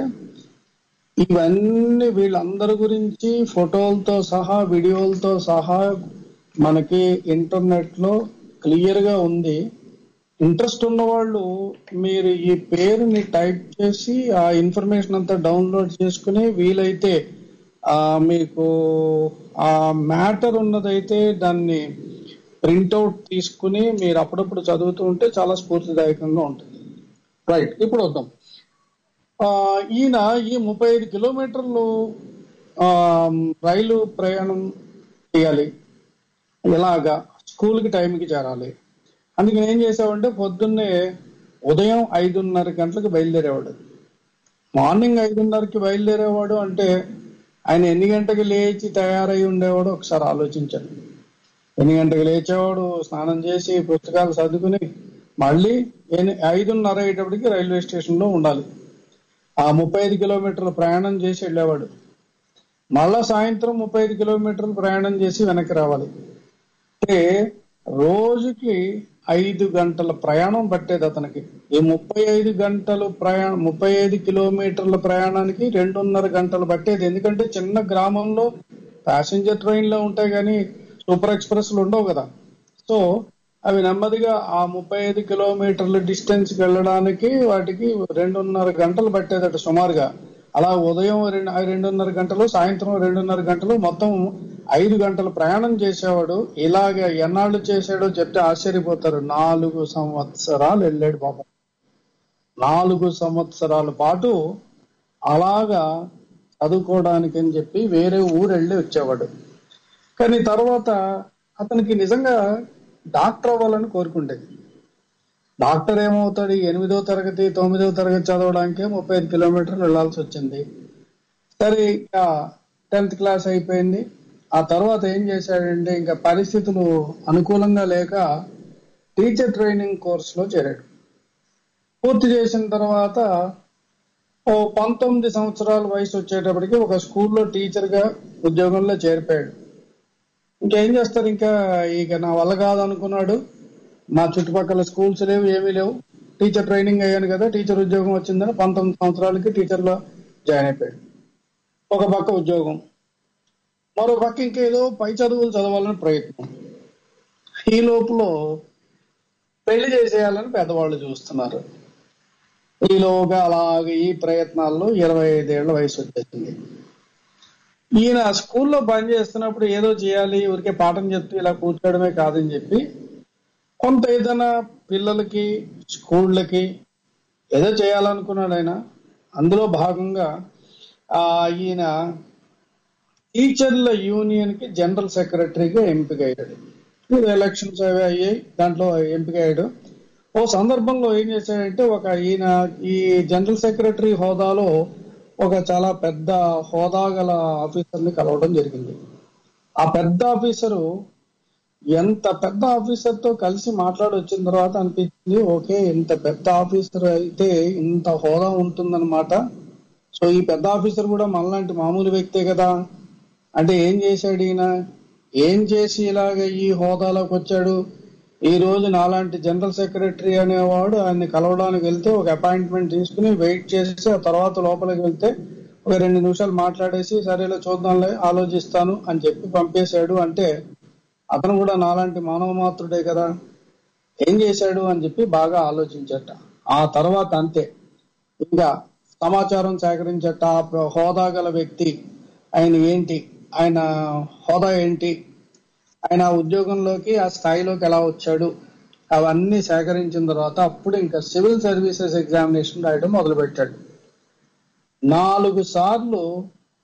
ఇవన్నీ వీళ్ళందరి గురించి ఫోటోలతో సహా వీడియోలతో సహా మనకి ఇంటర్నెట్ లో క్లియర్ గా ఉంది ఇంట్రెస్ట్ ఉన్న వాళ్ళు మీరు ఈ పేరుని టైప్ చేసి ఆ ఇన్ఫర్మేషన్ అంతా డౌన్లోడ్ చేసుకుని వీలైతే ఆ మీకు ఆ మ్యాటర్ ఉన్నదైతే దాన్ని ప్రింట్అవుట్ తీసుకుని మీరు అప్పుడప్పుడు చదువుతూ ఉంటే చాలా స్ఫూర్తిదాయకంగా ఉంటుంది రైట్ ఇప్పుడు వద్దాం ఆ, ఈయన ఈ ముప్పై ఐదు కిలోమీటర్లు ఆ, రైలు ప్రయాణం చేయాలి ఎలాగా స్కూల్కి టైంకి చేరాలి అందుకని ఏం చేసావంటే పొద్దున్నే ఉదయం ఐదున్నర గంటలకు బయలుదేరేవాడు మార్నింగ్ ఐదున్నరకి బయలుదేరేవాడు అంటే ఆయన ఎన్ని గంటకి లేచి తయారై ఉండేవాడు ఒకసారి ఆలోచించండి ఎన్ని గంటకి లేచేవాడు స్నానం చేసి పుస్తకాలు చదువుకుని మళ్ళీ ఎన్ని- ఐదున్నర అయ్యేటప్పటికి రైల్వే స్టేషన్ లో ఉండాలి ఆ ముప్పై ఐదు కిలోమీటర్ల ప్రయాణం చేసి వెళ్ళేవాడు మళ్ళా సాయంత్రం ముప్పై ఐదు కిలోమీటర్లు ప్రయాణం చేసి వెనక్కి రావాలి అంటే రోజుకి ఐదు గంటల ప్రయాణం పట్టేది అతనికి ఈ ముప్పై ఐదు గంటలు ప్రయాణం ముప్పై ఐదు కిలోమీటర్ల ప్రయాణానికి రెండున్నర గంటలు పట్టేది ఎందుకంటే చిన్న గ్రామంలో ప్యాసింజర్ ట్రైన్లో ఉంటాయి కానీ సూపర్ ఎక్స్ప్రెస్లు ఉండవు కదా సో అవి నెమ్మదిగా ఆ ముప్పై ఐదు కిలోమీటర్ల డిస్టెన్స్ వెళ్ళడానికి వాటికి రెండున్నర గంటలు పట్టేదట సుమారుగా అలా ఉదయం రెండు రెండున్నర గంటలు సాయంత్రం రెండున్నర గంటలు మొత్తం ఐదు గంటలు ప్రయాణం చేసేవాడు ఇలాగ ఎన్నాళ్ళు చేశాడో చెప్తే ఆశ్చర్యపోతారు నాలుగు సంవత్సరాలు వెళ్ళాడు పాపం నాలుగు సంవత్సరాల పాటు అలాగా చదువుకోవడానికి అని చెప్పి వేరే ఊరు వెళ్ళి వచ్చేవాడు కానీ తర్వాత అతనికి నిజంగా డాక్టర్ అవ్వాలని కోరుకుండేది డాక్టర్ ఏమవుతాడు ఈ ఎనిమిదో తరగతి తొమ్మిదో తరగతి చదవడానికి ముప్పై ఐదు కిలోమీటర్లు వెళ్లాల్సి వచ్చింది సరే ఇక టెన్త్ క్లాస్ అయిపోయింది ఆ తర్వాత ఏం చేశాడంటే ఇంకా పరిస్థితులు అనుకూలంగా లేక టీచర్ ట్రైనింగ్ కోర్సులో చేరాడు పూర్తి చేసిన తర్వాత ఓ పంతొమ్మిది సంవత్సరాల వయసు వచ్చేటప్పటికి ఒక స్కూల్లో టీచర్ గా ఉద్యోగంలో చేరిపోయాడు ఇంకేం చేస్తారు ఇంకా ఇక నా వల్ల కాదనుకున్నాడు మా చుట్టుపక్కల స్కూల్స్ లేవు ఏమీ లేవు టీచర్ ట్రైనింగ్ అయ్యాను కదా టీచర్ ఉద్యోగం వచ్చిందని పంతొమ్మిది సంవత్సరాలకి టీచర్ లో జాయిన్ అయిపోయాడు ఒక పక్క ఉద్యోగం మరో పక్క ఇంకేదో పై చదువులు చదవాలని ప్రయత్నం ఈ లోపల పెళ్లి చేసేయాలని పెద్దవాళ్ళు చూస్తున్నారు ఈలోగా అలాగే ఈ ప్రయత్నాల్లో ఇరవై ఐదేళ్ల వయసు వచ్చేసింది ఈయన స్కూల్లో పని చేస్తున్నప్పుడు ఏదో చేయాలి ఊరికే పాఠం చెప్తూ ఇలా కూర్చోవడమే కాదని చెప్పి కొంత ఏదైనా పిల్లలకి స్కూళ్ళకి ఏదో చేయాలనుకున్నాడు ఆయన అందులో భాగంగా ఆ ఈయన టీచర్ల యూనియన్ కి జనరల్ సెక్రటరీగా ఎంపిక అయ్యాడు ఇది ఎలక్షన్స్ అవి అయ్యాయి దాంట్లో ఎంపిక అయ్యాడు ఓ సందర్భంలో ఏం చేశాడంటే ఒక ఈయన ఈ జనరల్ సెక్రటరీ హోదాలో ఒక చాలా పెద్ద హోదా గల ఆఫీసర్ని కలవడం జరిగింది ఆ పెద్ద ఆఫీసరు ఎంత పెద్ద ఆఫీసర్ తో కలిసి మాట్లాడి వచ్చిన తర్వాత అనిపించింది ఓకే ఇంత పెద్ద ఆఫీసర్ అయితే ఇంత హోదా ఉంటుందన్నమాట సో ఈ పెద్ద ఆఫీసర్ కూడా మనలాంటి మామూలు వ్యక్తే కదా అంటే ఏం చేశాడు ఈయన ఏం చేసి ఇలాగ ఈ హోదాలోకి వచ్చాడు ఈ రోజు నాలాంటి జనరల్ సెక్రటరీ అనేవాడు ఆయన్ని కలవడానికి వెళ్తే ఒక అపాయింట్మెంట్ తీసుకుని వెయిట్ చేసి ఆ తర్వాత లోపలికి వెళ్తే ఒక రెండు నిమిషాలు మాట్లాడేసి సరేలే చూద్దాంలే ఆలోచిస్తాను అని చెప్పి పంపేశాడు అంటే అతను కూడా నాలాంటి మానవ మాత్రుడే కదా ఏం చేశాడు అని చెప్పి బాగా ఆలోచించట ఆ తర్వాత అంతే ఇంకా సమాచారం సేకరించట ఆ హోదా గల వ్యక్తి ఆయన ఏంటి ఆయన హోదా ఏంటి ఆయన ఆ ఉద్యోగంలోకి ఆ స్థాయిలోకి ఎలా వచ్చాడు అవన్నీ సేకరించిన తర్వాత అప్పుడు ఇంకా సివిల్ సర్వీసెస్ ఎగ్జామినేషన్ రాయడం మొదలు పెట్టాడు నాలుగు సార్లు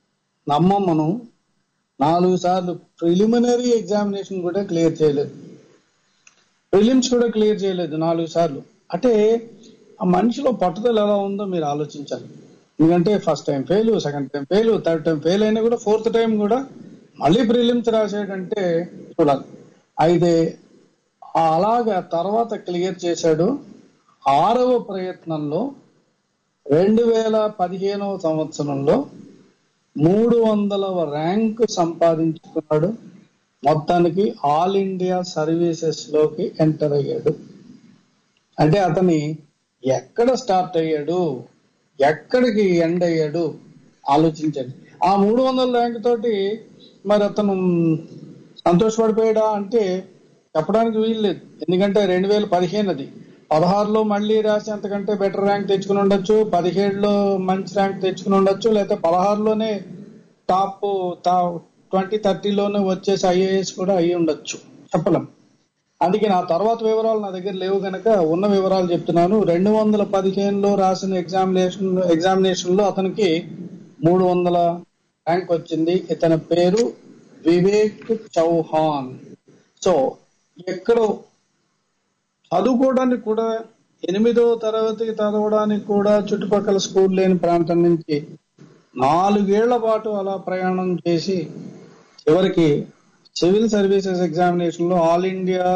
నమ్మం మనం నాలుగు సార్లు ప్రిలిమినరీ ఎగ్జామినేషన్ కూడా క్లియర్ చేయలేదు ప్రిలిమ్స్ కూడా క్లియర్ చేయలేదు నాలుగు సార్లు అంటే ఆ మనిషిలో పట్టుదల ఎలా ఉందో మీరు ఆలోచించాలి ఎందుకంటే first time fail second time fail third time fail అయినా కూడా ఫోర్త్ టైం కూడా మళ్ళీ ప్రిలిమ్స్ రాసాడంటే చూడాలి అయితే ఆ అలాగా తర్వాత క్లియర్ చేశాడు ఆరవ ప్రయత్నంలో రెండు వేల పదిహేనవ సంవత్సరంలో మూడు వందలవ ర్యాంక్ సంపాదించుకున్నాడు మొత్తానికి ఆల్ ఇండియా సర్వీసెస్ లోకి ఎంటర్ అయ్యాడు అంటే అతని ఎక్కడ స్టార్ట్ అయ్యాడు ఎక్కడికి ఎండ్ అయ్యాడు ఆలోచించండి ఆ మూడు వందల ర్యాంక్ తోటి మరి అతను సంతోషపడిపోయాడా అంటే చెప్పడానికి వీల్లేదు ఎందుకంటే రెండు వేల పదిహేను అది పదహారులో మళ్ళీ రాసి అంతకంటే బెటర్ ర్యాంక్ తెచ్చుకుని ఉండొచ్చు పదిహేడులో మంచి ర్యాంక్ తెచ్చుకుని ఉండొచ్చు లేకపోతే పదహారులోనే టాప్ ట్వంటీ థర్టీలోనే వచ్చేసి ఐఏఎస్ కూడా అయ్యి ఉండొచ్చు చెప్పలేం అందుకే నా తర్వాత వివరాలు నా దగ్గర లేవు కనుక ఉన్న వివరాలు చెప్తున్నాను రెండు వందల పదిహేనులో రాసిన ఎగ్జామినేషన్ ఎగ్జామినేషన్ లో అతనికి మూడు వందల ర్యాంక్ వచ్చింది ఇతని పేరు వివేక్ చౌహాన్ సో ఎక్కడో చదువుకోవడానికి కూడా ఎనిమిదో తరగతి చదవడానికి కూడా చుట్టుపక్కల స్కూల్ లేని ప్రాంతం నుంచి నాలుగేళ్ల పాటు అలా ప్రయాణం చేసి చివరికి సివిల్ సర్వీసెస్ ఎగ్జామినేషన్ లో ఆల్ ఇండియా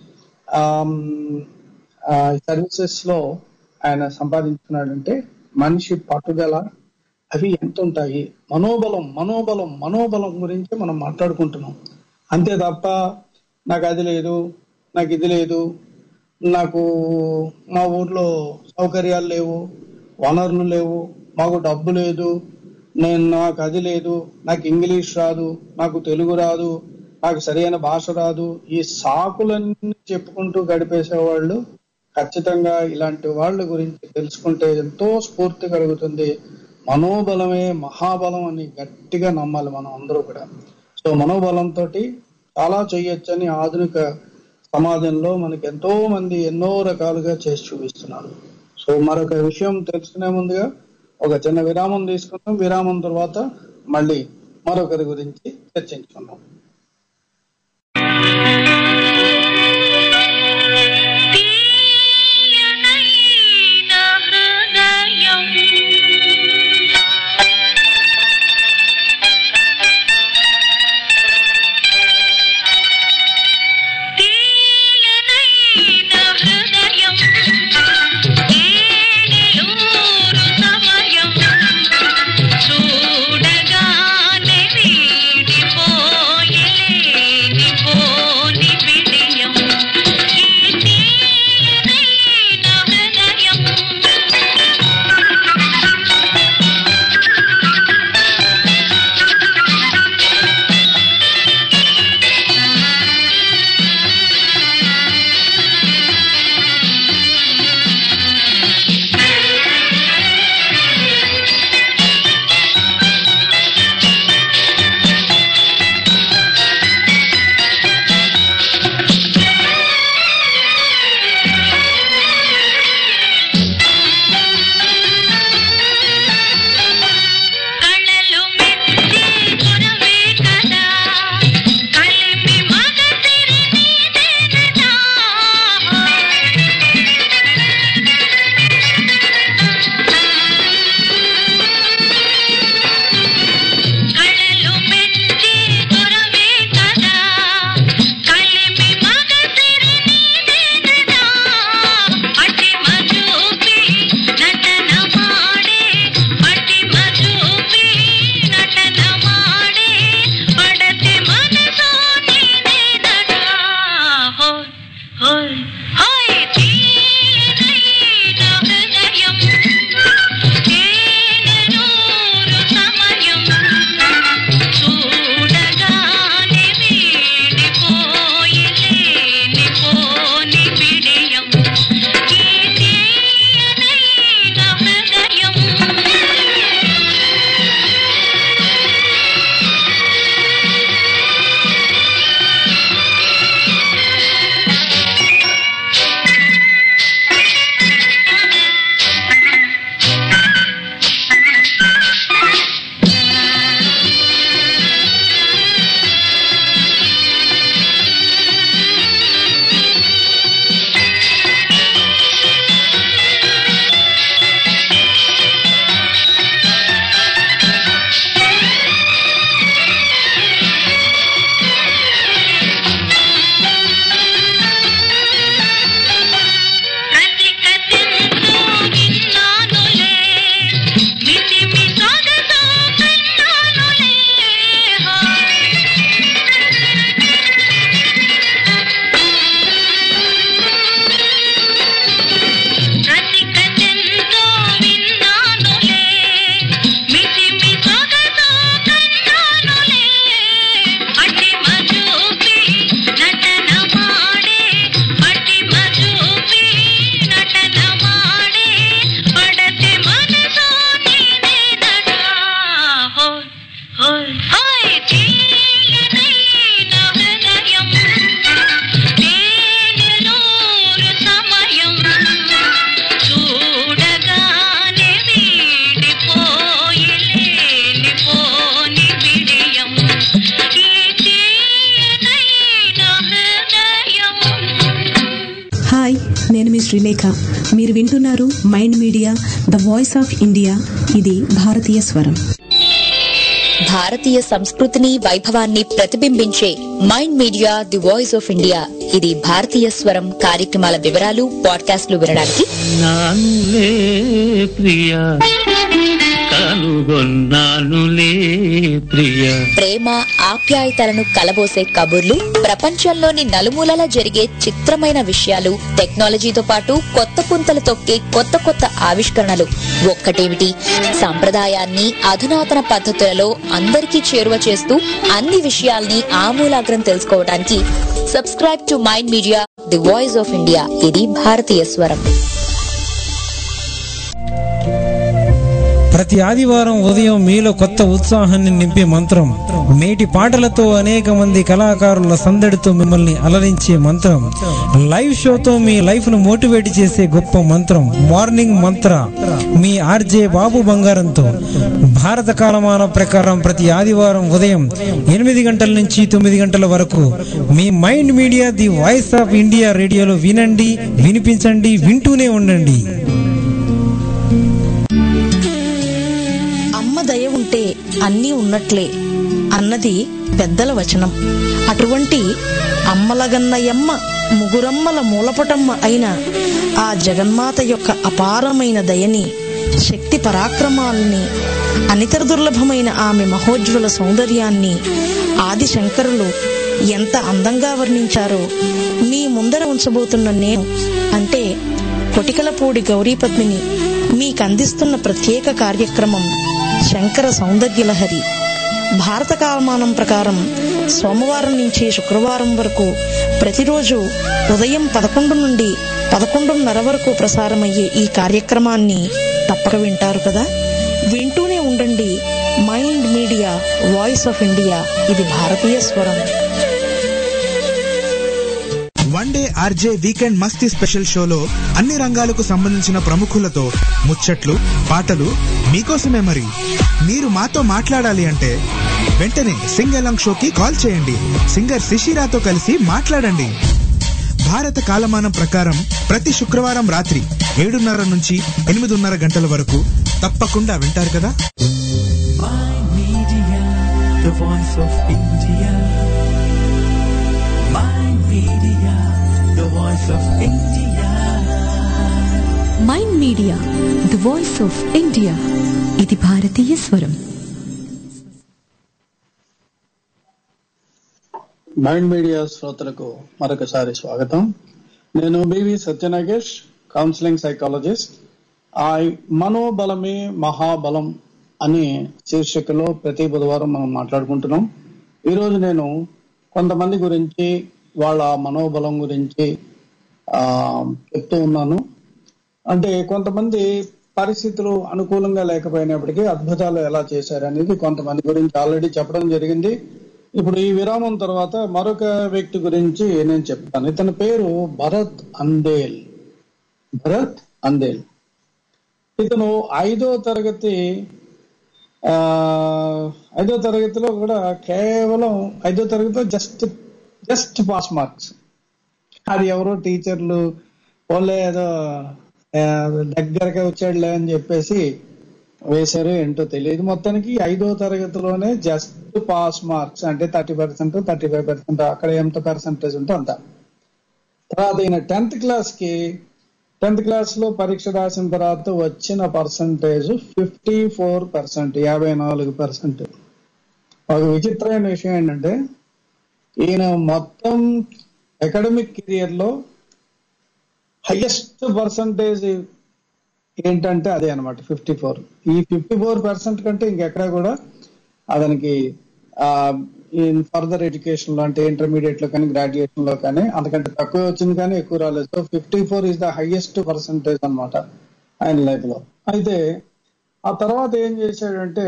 సర్వీసెస్ లో ఆయన సంపాదించుకున్నాడంటే మనిషి పట్టుదల అవి ఎంత ఉంటాయి మనోబలం మనోబలం మనోబలం గురించి మనం మాట్లాడుకుంటున్నాం అంతే తప్ప నాకు అది లేదు నాకు ఇది లేదు నాకు మా ఊర్లో సౌకర్యాలు లేవు వనరులు లేవు మాకు డబ్బు లేదు నేను నాకు అది లేదు నాకు ఇంగ్లీష్ రాదు నాకు తెలుగు రాదు నాకు సరైన భాష రాదు ఈ సాకులన్నీ చెప్పుకుంటూ గడిపేసేవాళ్ళు ఖచ్చితంగా ఇలాంటి వాళ్ళ గురించి తెలుసుకుంటే ఎంతో స్ఫూర్తి కలుగుతుంది మనోబలమే మహాబలం అని గట్టిగా నమ్మాలి మనం అందరూ కూడా సో మనోబలంతో చాలా చేయొచ్చని ఆధునిక సమాజంలో మనకి ఎంతో మంది ఎన్నో రకాలుగా చేసి చూపిస్తున్నారు సో మరొక విషయం తెలుసుకునే ముందుగా ఒక చిన్న విరామం తీసుకుందాం విరామం తర్వాత మళ్ళీ మరొకరి గురించి చర్చించుకుందాం చూడగానే వీడిపోయే హాయ్ నేను మీ శ్రీలేఖ మీరు వింటున్నారు mind media the voice of India ఇది భారతీయ స్వరం భారతీయ సంస్కృతిని వైభవాన్ని ప్రతిబింబించే mind media the voice of India ఇది భారతీయ స్వరం కార్యక్రమాల వివరాలు పాడ్కాస్ట్లు వినడానికి నానులే ప్రియ కనుగొన్నానులే ప్రియ ప్రేమ ఆప్యాయతలను కలబోసే కబుర్లు ప్రపంచంలోని నలుమూలలా జరిగే చిత్రమైన విషయాలు టెక్నాలజీతో పాటు కొత్త పుంతలు తొక్కే కొత్త కొత్త ఆవిష్కరణలు ఒక్కటేమిటి సంప్రదాయాన్ని అధునాతన పద్ధతులలో అందరికీ చేరువ చేస్తూ అన్ని విషయాల్ని ఆమూలాగ్రం తెలుసుకోవడానికి subscribe to mind media the voice of India ఇది భారతీయ స్వరం ప్రతి ఆదివారం ఉదయం మీలో కొత్త ఉత్సాహాన్ని నింపే మంత్రం మేటి పాటలతో అనేక మంది కళాకారుల సందడితో మిమ్మల్ని అలరించే మంత్రం లైవ్ షోతో మీ లైఫ్ ను మోటివేట్ చేసే గొప్ప మంత్రం మార్నింగ్ మంత్ర మీ ఆర్జే బాబు బంగారంతో భారత కాలమాన ప్రకారం ప్రతి ఆదివారం ఉదయం ఎనిమిది గంటల నుంచి తొమ్మిది గంటల వరకు మీ mind media the voice of India రేడియోలో వినండి వినిపించండి వింటూనే ఉండండి అమ్మ దయ ఉంటే అన్నీ ఉన్నట్లే అన్నది పెద్దల వచనం అటువంటి అమ్మలగన్నయమ్మ ముగురమ్మల మూలపటమ్మ అయిన ఆ జగన్మాత యొక్క అపారమైన దయని శక్తి పరాక్రమాల్ని అనితర దుర్లభమైన ఆమె మహోజ్వల సౌందర్యాన్ని ఆది శంకరులు ఎంత అందంగా వర్ణించారో మీ ముందర ఉంచబోతున్న నేను అంటే కొటికలపూడి గౌరీపద్మిని మీకందిస్తున్న ప్రత్యేక కార్యక్రమం శంకర సౌందర్యలహరి భారత కాలమానం ప్రకారం సోమవారం నుంచి శుక్రవారం వరకు ప్రతిరోజు ఉదయం పదకొండు నుండి పదకొండున్నర వరకు ప్రసారమయ్యే ఈ కార్యక్రమాన్ని తప్పక వింటారు కదా వింటూనే ఉండండి mind media voice of India ఇది భారతీయ స్వరం వన్ డే ఆర్జే వీకెండ్ మస్తీ స్పెషల్ షోలో అన్ని రంగాలకు సంబంధించిన ప్రముఖులతో ముచ్చట్లు పాటలు మీకోసమే మరి మీరు మాతో మాట్లాడాలి అంటే వెంటనే సింగ్ ఎలాంగ్ షోకి కాల్ చేయండి సింగర్ శిశిరాతో కలిసి మాట్లాడండి భారత కాలమానం ప్రకారం ప్రతి శుక్రవారం రాత్రి ఏడున్నర నుంచి ఎనిమిదిన్నర గంటల వరకు తప్పకుండా వింటారు కదా Media, the voice of India. Mind Media, the voice of India. Mind media the voice of India ఇది భారతీయ స్వరం మైండ్ మీడియా శ్రోతలకు మరొకసారి స్వాగతం నేను బివి సత్యనాగేష్ కౌన్సిలింగ్ సైకాలజిస్ట్ ఆ మనోబలమే మహాబలం అనే శీర్షికలో ప్రతి బుధవారం మనం మాట్లాడుకుంటున్నాం ఈరోజు నేను కొంతమంది గురించి వాళ్ళ మనోబలం గురించి ఆ చెప్తూ ఉన్నాను అంటే కొంతమంది పరిస్థితులు అనుకూలంగా లేకపోయినప్పటికీ అద్భుతాలు ఎలా చేశారు అనేది కొంతమంది గురించి ఆల్రెడీ చెప్పడం జరిగింది ఇప్పుడు ఈ విరామం తర్వాత మరొక వ్యక్తి గురించి నేను చెప్తాను ఇతని పేరు భరత్ అందేల్ భరత్ అందేల్ ఇతను ఐదో తరగతి ఆ ఐదో తరగతిలో కూడా కేవలం ఐదో తరగతిలో జస్ట్ జస్ట్ పాస్ మార్క్స్ అది ఎవరో టీచర్లు వాళ్ళే ఏదో ఆ, దగ్గరగా వచ్చాడులే అని చెప్పేసి వేశారు ఏంటో తెలియదు మొత్తానికి ఐదో తరగతిలోనే జస్ట్ పాస్ మార్క్స్ అంటే thirty percent thirty five percent అక్కడ ఎంత పర్సెంటేజ్ ఉంటే అంత తర్వాత ఈయన టెన్త్ క్లాస్ కి టెన్త్ క్లాస్ లో పరీక్ష రాసిన తర్వాత వచ్చిన పర్సంటేజ్ ఫిఫ్టీ ఫోర్ పర్సెంట్ యాభై నాలుగు పర్సెంట్ ఒక విచిత్రమైన విషయం ఏంటంటే ఈయన మొత్తం అకాడమిక్ కెరియర్ లో హైయెస్ట్ పర్సంటేజ్ ఏంటంటే అదే అనమాట ఫిఫ్టీ ఫోర్ ఈ ఫిఫ్టీ ఫోర్ పర్సెంట్ కంటే ఇంకెక్కడ కూడా అతనికి ఫర్దర్ ఎడ్యుకేషన్ లో అంటే ఇంటర్మీడియట్ లో కానీ గ్రాడ్యుయేషన్ లో కానీ అంతకంటే తక్కువ వచ్చింది కానీ ఎక్కువ రాలేదు so fifty four is the highest percentage అనమాట ఆయన లైఫ్ లో అయితే ఆ తర్వాత ఏం చేశాడంటే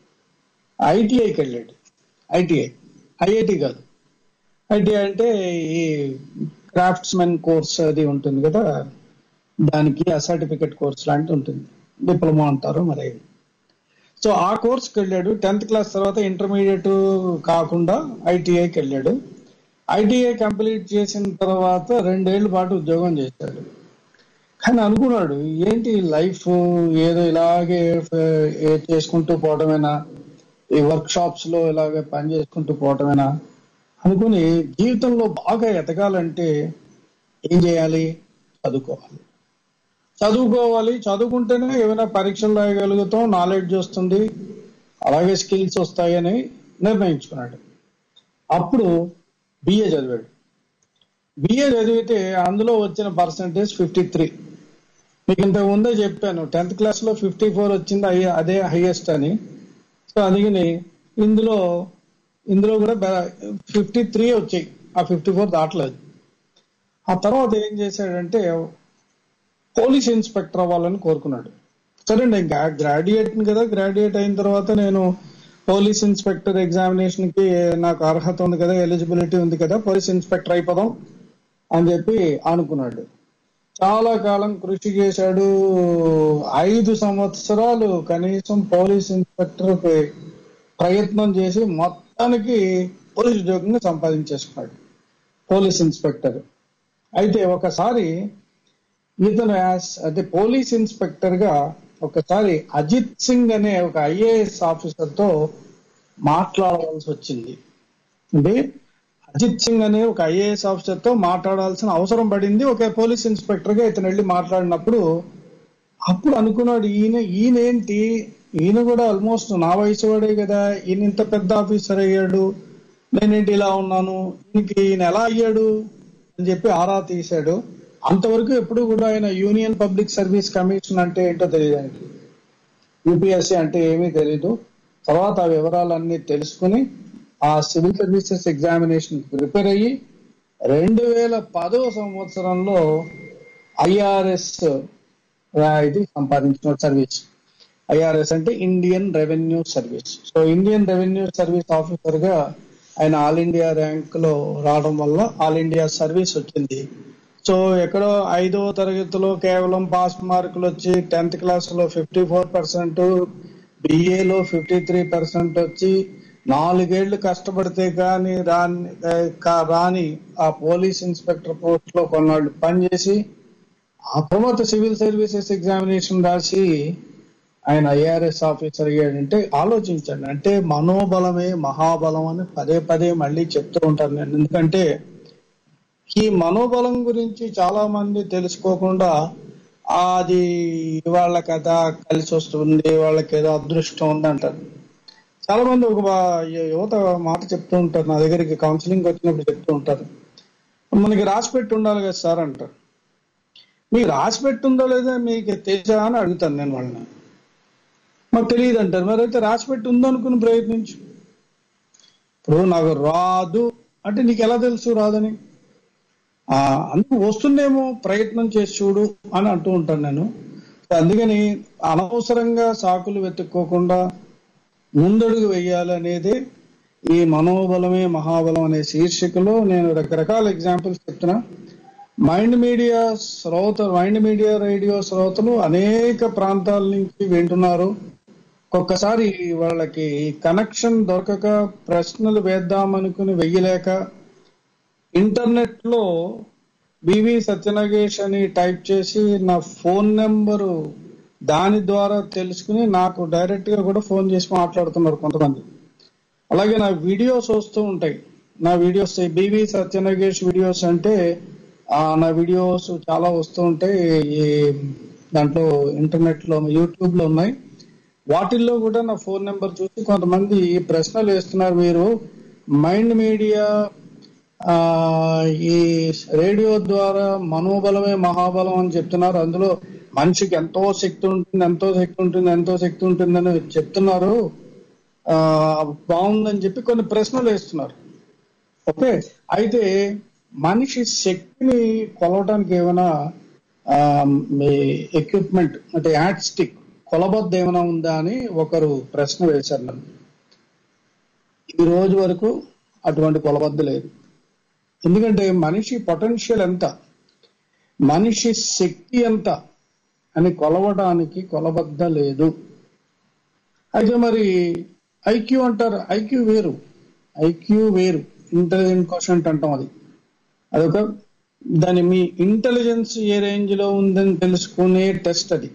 ఐటీఐకి వెళ్ళాడు ఐటీఐ ఐఐటి కాదు ఐటీఐ అంటే ఈ క్రాఫ్ట్స్ మెన్ కోర్స్ అది ఉంటుంది కదా దానికి ఆ సర్టిఫికెట్ కోర్స్ లాంటిది ఉంటుంది డిప్లొమా అంటారు మరి సో ఆ కోర్స్కి వెళ్ళాడు టెన్త్ క్లాస్ తర్వాత ఇంటర్మీడియట్ కాకుండా ఐటీఐకి వెళ్ళాడు ఐటీఐ కంప్లీట్ చేసిన తర్వాత రెండేళ్ల పాటు ఉద్యోగం చేశాడు కానీ అనుకున్నాడు ఏంటి లైఫ్ ఏదో ఇలాగే ఫ- ఏ చేసుకుంటూ పోవటమేనా ఈ వర్క్ షాప్స్ లో ఇలాగే పని చేసుకుంటూ పోవటమేనా అనుకుని జీవితంలో బాగా ఎదగాలంటే ఏం చేయాలి చదువుకోవాలి చదువుకోవాలి చదువుకుంటేనే ఏమైనా పరీక్షలు రాయగలుగుతాం నాలెడ్జ్ వస్తుంది అలాగే స్కిల్స్ వస్తాయని నిర్ణయించుకున్నాడు అప్పుడు బిఏ చదివాడు బిఏ చదివితే అందులో వచ్చిన పర్సంటేజ్ ఫిఫ్టీ త్రీ మీకు ఇంతకు ముందే చెప్పాను టెన్త్ క్లాస్ లో ఫిఫ్టీ ఫోర్ వచ్చింది అయ్యే- అదే హైయెస్ట్ అని సో అందుకని ఇందులో ఇందులో కూడా ఫిఫ్టీ త్రీ వచ్చాయి ఆ ఫిఫ్టీ ఫోర్ దాటలేదు ఆ తర్వాత ఏం చేశాడంటే పోలీస్ ఇన్స్పెక్టర్ అవ్వాలని కోరుకున్నాడు సరేండి ఇంకా గ్రాడ్యుయేట్ కదా గ్రాడ్యుయేట్ అయిన తర్వాత నేను పోలీస్ ఇన్స్పెక్టర్ ఎగ్జామినేషన్ కి నాకు అర్హత ఉంది కదా ఎలిజిబిలిటీ ఉంది కదా పోలీస్ ఇన్స్పెక్టర్ అయిపోదాం అని చెప్పి అనుకున్నాడు చాలా కాలం కృషి చేశాడు ఐదు సంవత్సరాలు కనీసం పోలీస్ ఇన్స్పెక్టర్ ప్రయత్నం చేసి మొత్తానికి పోలీస్ ఉద్యోగంగా సంపాదించేసుకున్నాడు పోలీస్ ఇన్స్పెక్టర్ అయితే ఒకసారి ఇతను యాస్ అంటే పోలీస్ ఇన్స్పెక్టర్ గా ఒకసారి అజిత్ సింగ్ అనే ఒక ఐఏఎస్ ఆఫీసర్ తో మాట్లాడవలసి వచ్చింది అంటే అజిత్ సింగ్ అనే ఒక ఐఏఎస్ ఆఫీసర్ తో మాట్లాడాల్సిన అవసరం పడింది ఒక పోలీస్ ఇన్స్పెక్టర్ గా ఇతను వెళ్ళి మాట్లాడినప్పుడు అప్పుడు అనుకున్నాడు ఈయన ఈయనేంటి ఈయన కూడా ఆల్మోస్ట్ నా వయసు వాడే కదా ఈయన ఇంత పెద్ద ఆఫీసర్ అయ్యాడు నేనేంటి ఇలా ఉన్నాను ఈయనకి ఈయన ఎలా అయ్యాడు అని చెప్పి ఆరా తీశాడు అంతవరకు ఎప్పుడు కూడా ఆయన యూనియన్ పబ్లిక్ సర్వీస్ కమిషన్ అంటే ఏంటో తెలియదు ఆయనకి యూపీఎస్సీ అంటే ఏమీ తెలీదు తర్వాత ఆ వివరాలన్నీ తెలుసుకుని ఆ సివిల్ సర్వీసెస్ ఎగ్జామినేషన్ ప్రిపేర్ అయ్యి రెండు వేల పదో సంవత్సరంలో ఐఆర్ఎస్ ఇది సంపాదించిన సర్వీస్ ఐఆర్ఎస్ అంటే Indian revenue service so Indian revenue service officer గా ఆయన ఆల్ ఇండియా ర్యాంక్ లో రావడం వల్ల ఆల్ ఇండియా సర్వీస్ వచ్చింది సో ఎక్కడో ఐదో తరగతిలో కేవలం పాస్ మార్కులు వచ్చి టెన్త్ క్లాస్ లో ఫిఫ్టీ ఫోర్ పర్సెంట్ బిఏలో ఫిఫ్టీ త్రీ పర్సెంట్ వచ్చి నాలుగేళ్లు కష్టపడితే కానీ రాని కా- రాని ఆ పోలీస్ ఇన్స్పెక్టర్ పోస్ట్ లో కొన్నాళ్ళు పనిచేసి ఆ తర్వాత సివిల్ సర్వీసెస్ ఎగ్జామినేషన్ రాసి ఆయన ఐఆర్ఎస్ ఆఫీసర్ అయ్యాడంటే ఆలోచించండి అంటే మనోబలమే మహాబలం అని పదే పదే మళ్ళీ చెప్తూ ఉంటాను నేను ఎందుకంటే ఈ మనోబలం గురించి చాలా మంది తెలుసుకోకుండా "ఆ, అది వాళ్ళ కథ కలిసి వస్తుంది వాళ్ళకి ఏదో అదృష్టం ఉంది అంటారు చాలా మంది ఒక బా- యువత మాట చెప్తూ ఉంటారు నా దగ్గరికి కౌన్సిలింగ్ వచ్చినప్పుడు చెప్తూ ఉంటారు మనకి రాసి పెట్టి ఉండాలి కదా సార్ అంటారు మీకు రాసి పెట్టుందో లేదో మీకు తెలుసా అని అడుగుతాను నేను వాళ్ళని మాకు తెలియదు అంటారు మరి అయితే రాసి పెట్టి ఉందో అనుకుని ప్రయత్నించు ఇప్పుడు నాకు రాదు అంటే నీకు ఎలా తెలుసు రాదని ఆ, అందుకు వస్తుందేమో ప్రయత్నం చేసి చూడు అని అంటూ ఉంటాను నేను సో అందుకని అనవసరంగా సాకులు వెతుక్కోకుండా ముందడుగు వెయ్యాలి అనేది ఈ మనోబలమే మహాబలం అనే శీర్షికలో నేను రకరకాల ఎగ్జాంపుల్స్ చెప్తున్నా మైండ్ మీడియా శ్రోత మైండ్ మీడియా రేడియో శ్రోతలు అనేక ప్రాంతాల నుంచి వింటున్నారు ఒక్కొక్కసారి వాళ్ళకి కనెక్షన్ దొరకక ప్రశ్నలు వేద్దామనుకుని వెయ్యలేక ఇంటర్నెట్ లో బివి సత్యనగేష్ అని టైప్ చేసి నా ఫోన్ నెంబరు దాని ద్వారా తెలుసుకుని నాకు డైరెక్ట్ గా కూడా ఫోన్ చేసి మాట్లాడుతున్నారు కొంతమంది అలాగే నా వీడియోస్ వస్తూ ఉంటాయి నా వీడియోస్ బివి సత్యనగేష్ వీడియోస్ అంటే ఆ, నా వీడియోస్ చాలా వస్తూ ఉంటాయి ఈ దాంట్లో ఇంటర్నెట్ లో యూట్యూబ్ లో ఉన్నాయి వాటిల్లో కూడా నా ఫోన్ నెంబర్ చూసి కొంతమంది ఈ ప్రశ్నలు వేస్తున్నారు మీరు మైండ్ మీడియా ఆ ఈ రేడియో ద్వారా మనోబలమే మహాబలం అని చెప్తున్నారు అందులో మనిషికి ఎంతో శక్తి ఉంటుంది ఎంతో శక్తి ఉంటుంది ఎంతో శక్తి ఉంటుందని చెప్తున్నారు ఆ బాగుందని చెప్పి కొన్ని ప్రశ్నలు వేస్తున్నారు ఓకే అయితే మనిషి శక్తిని కొలవడానికి ఏమైనా ఆ, మీ ఎక్విప్మెంట్ అంటే యాడ్ స్టిక్ కొలబద్ద ఏమైనా ఉందా అని ఒకరు ప్రశ్న వేశారు నన్ను ఈ రోజు వరకు అటువంటి కొలబద్ద లేదు ఎందుకంటే మనిషి పొటెన్షియల్ ఎంత మనిషి శక్తి ఎంత అని కొలవడానికి కొలబద్ద లేదు అయితే మరి ఐక్యూ అంటారు ఐక్యూ వేరు ఐక్యూ వేరు ఇంటెలిజెంట్ క్వశ్చన్ అంటాం అది అదొక దాని మీ ఇంటెలిజెన్స్ ఏ రేంజ్ లో ఉందని తెలుసుకునే టెస్ట్ అది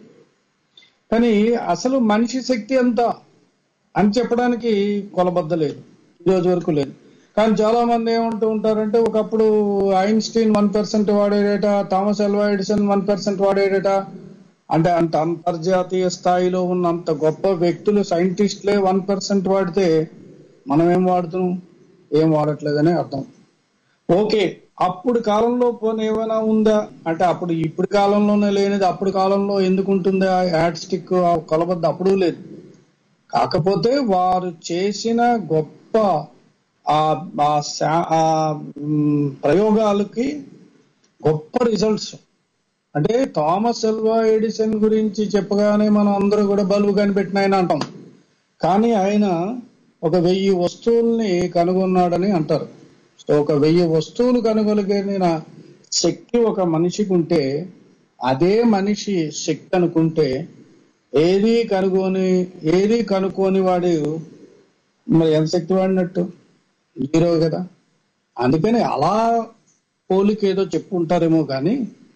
కానీ అసలు మనిషి శక్తి ఎంత అని చెప్పడానికి కొలబద్ద లేదు ఈ రోజు వరకు లేదు కానీ చాలా మంది ఏమంటూ ఉంటారంటే ఒకప్పుడు ఐన్స్టీన్ వన్ పర్సెంట్ వాడేడట Thomas Alva Edison one percent వాడేడట అంటే అంత అంతర్జాతీయ స్థాయిలో ఉన్న అంత గొప్ప వ్యక్తులు సైంటిస్టులే వన్ పర్సెంట్ వాడితే మనం ఏం వాడుతున్నాం ఏం వాడట్లేదని అర్థం ఓకే అప్పుడు కాలంలో పోనీ ఏమైనా ఉందా అంటే అప్పుడు ఇప్పుడు కాలంలోనే లేనిది అప్పుడు కాలంలో ఎందుకు ఉంటుంది ఆ యాడ్ స్టిక్ ఆ కొలబద్ద అప్పుడు లేదు కాకపోతే వారు చేసిన గొప్ప ఆ ఆ శా- ఆ, మ్, ప్రయోగాలకి గొప్ప రిజల్ట్స్ అంటే థామస్ ఎల్వా ఎడిసన్ గురించి చెప్పగానే మనం అందరూ కూడా బల్బు కనిపెట్టిన ఆయన అంటాం కానీ ఆయన ఒక వెయ్యి వస్తువుల్ని కనుగొన్నాడని అంటారు సో ఒక వెయ్యి వస్తువులు కనుగొలిగిన శక్తి ఒక మనిషికి ఉంటే అదే మనిషి శక్తి అనుకుంటే ఏది కనుగొని ఏది కనుక్కోని వాడు మరి ఎంత శక్తి వాడినట్టు జీరో కదా అందుకని అలా పోలిక ఏదో చెప్పుకుంటారేమో కానీ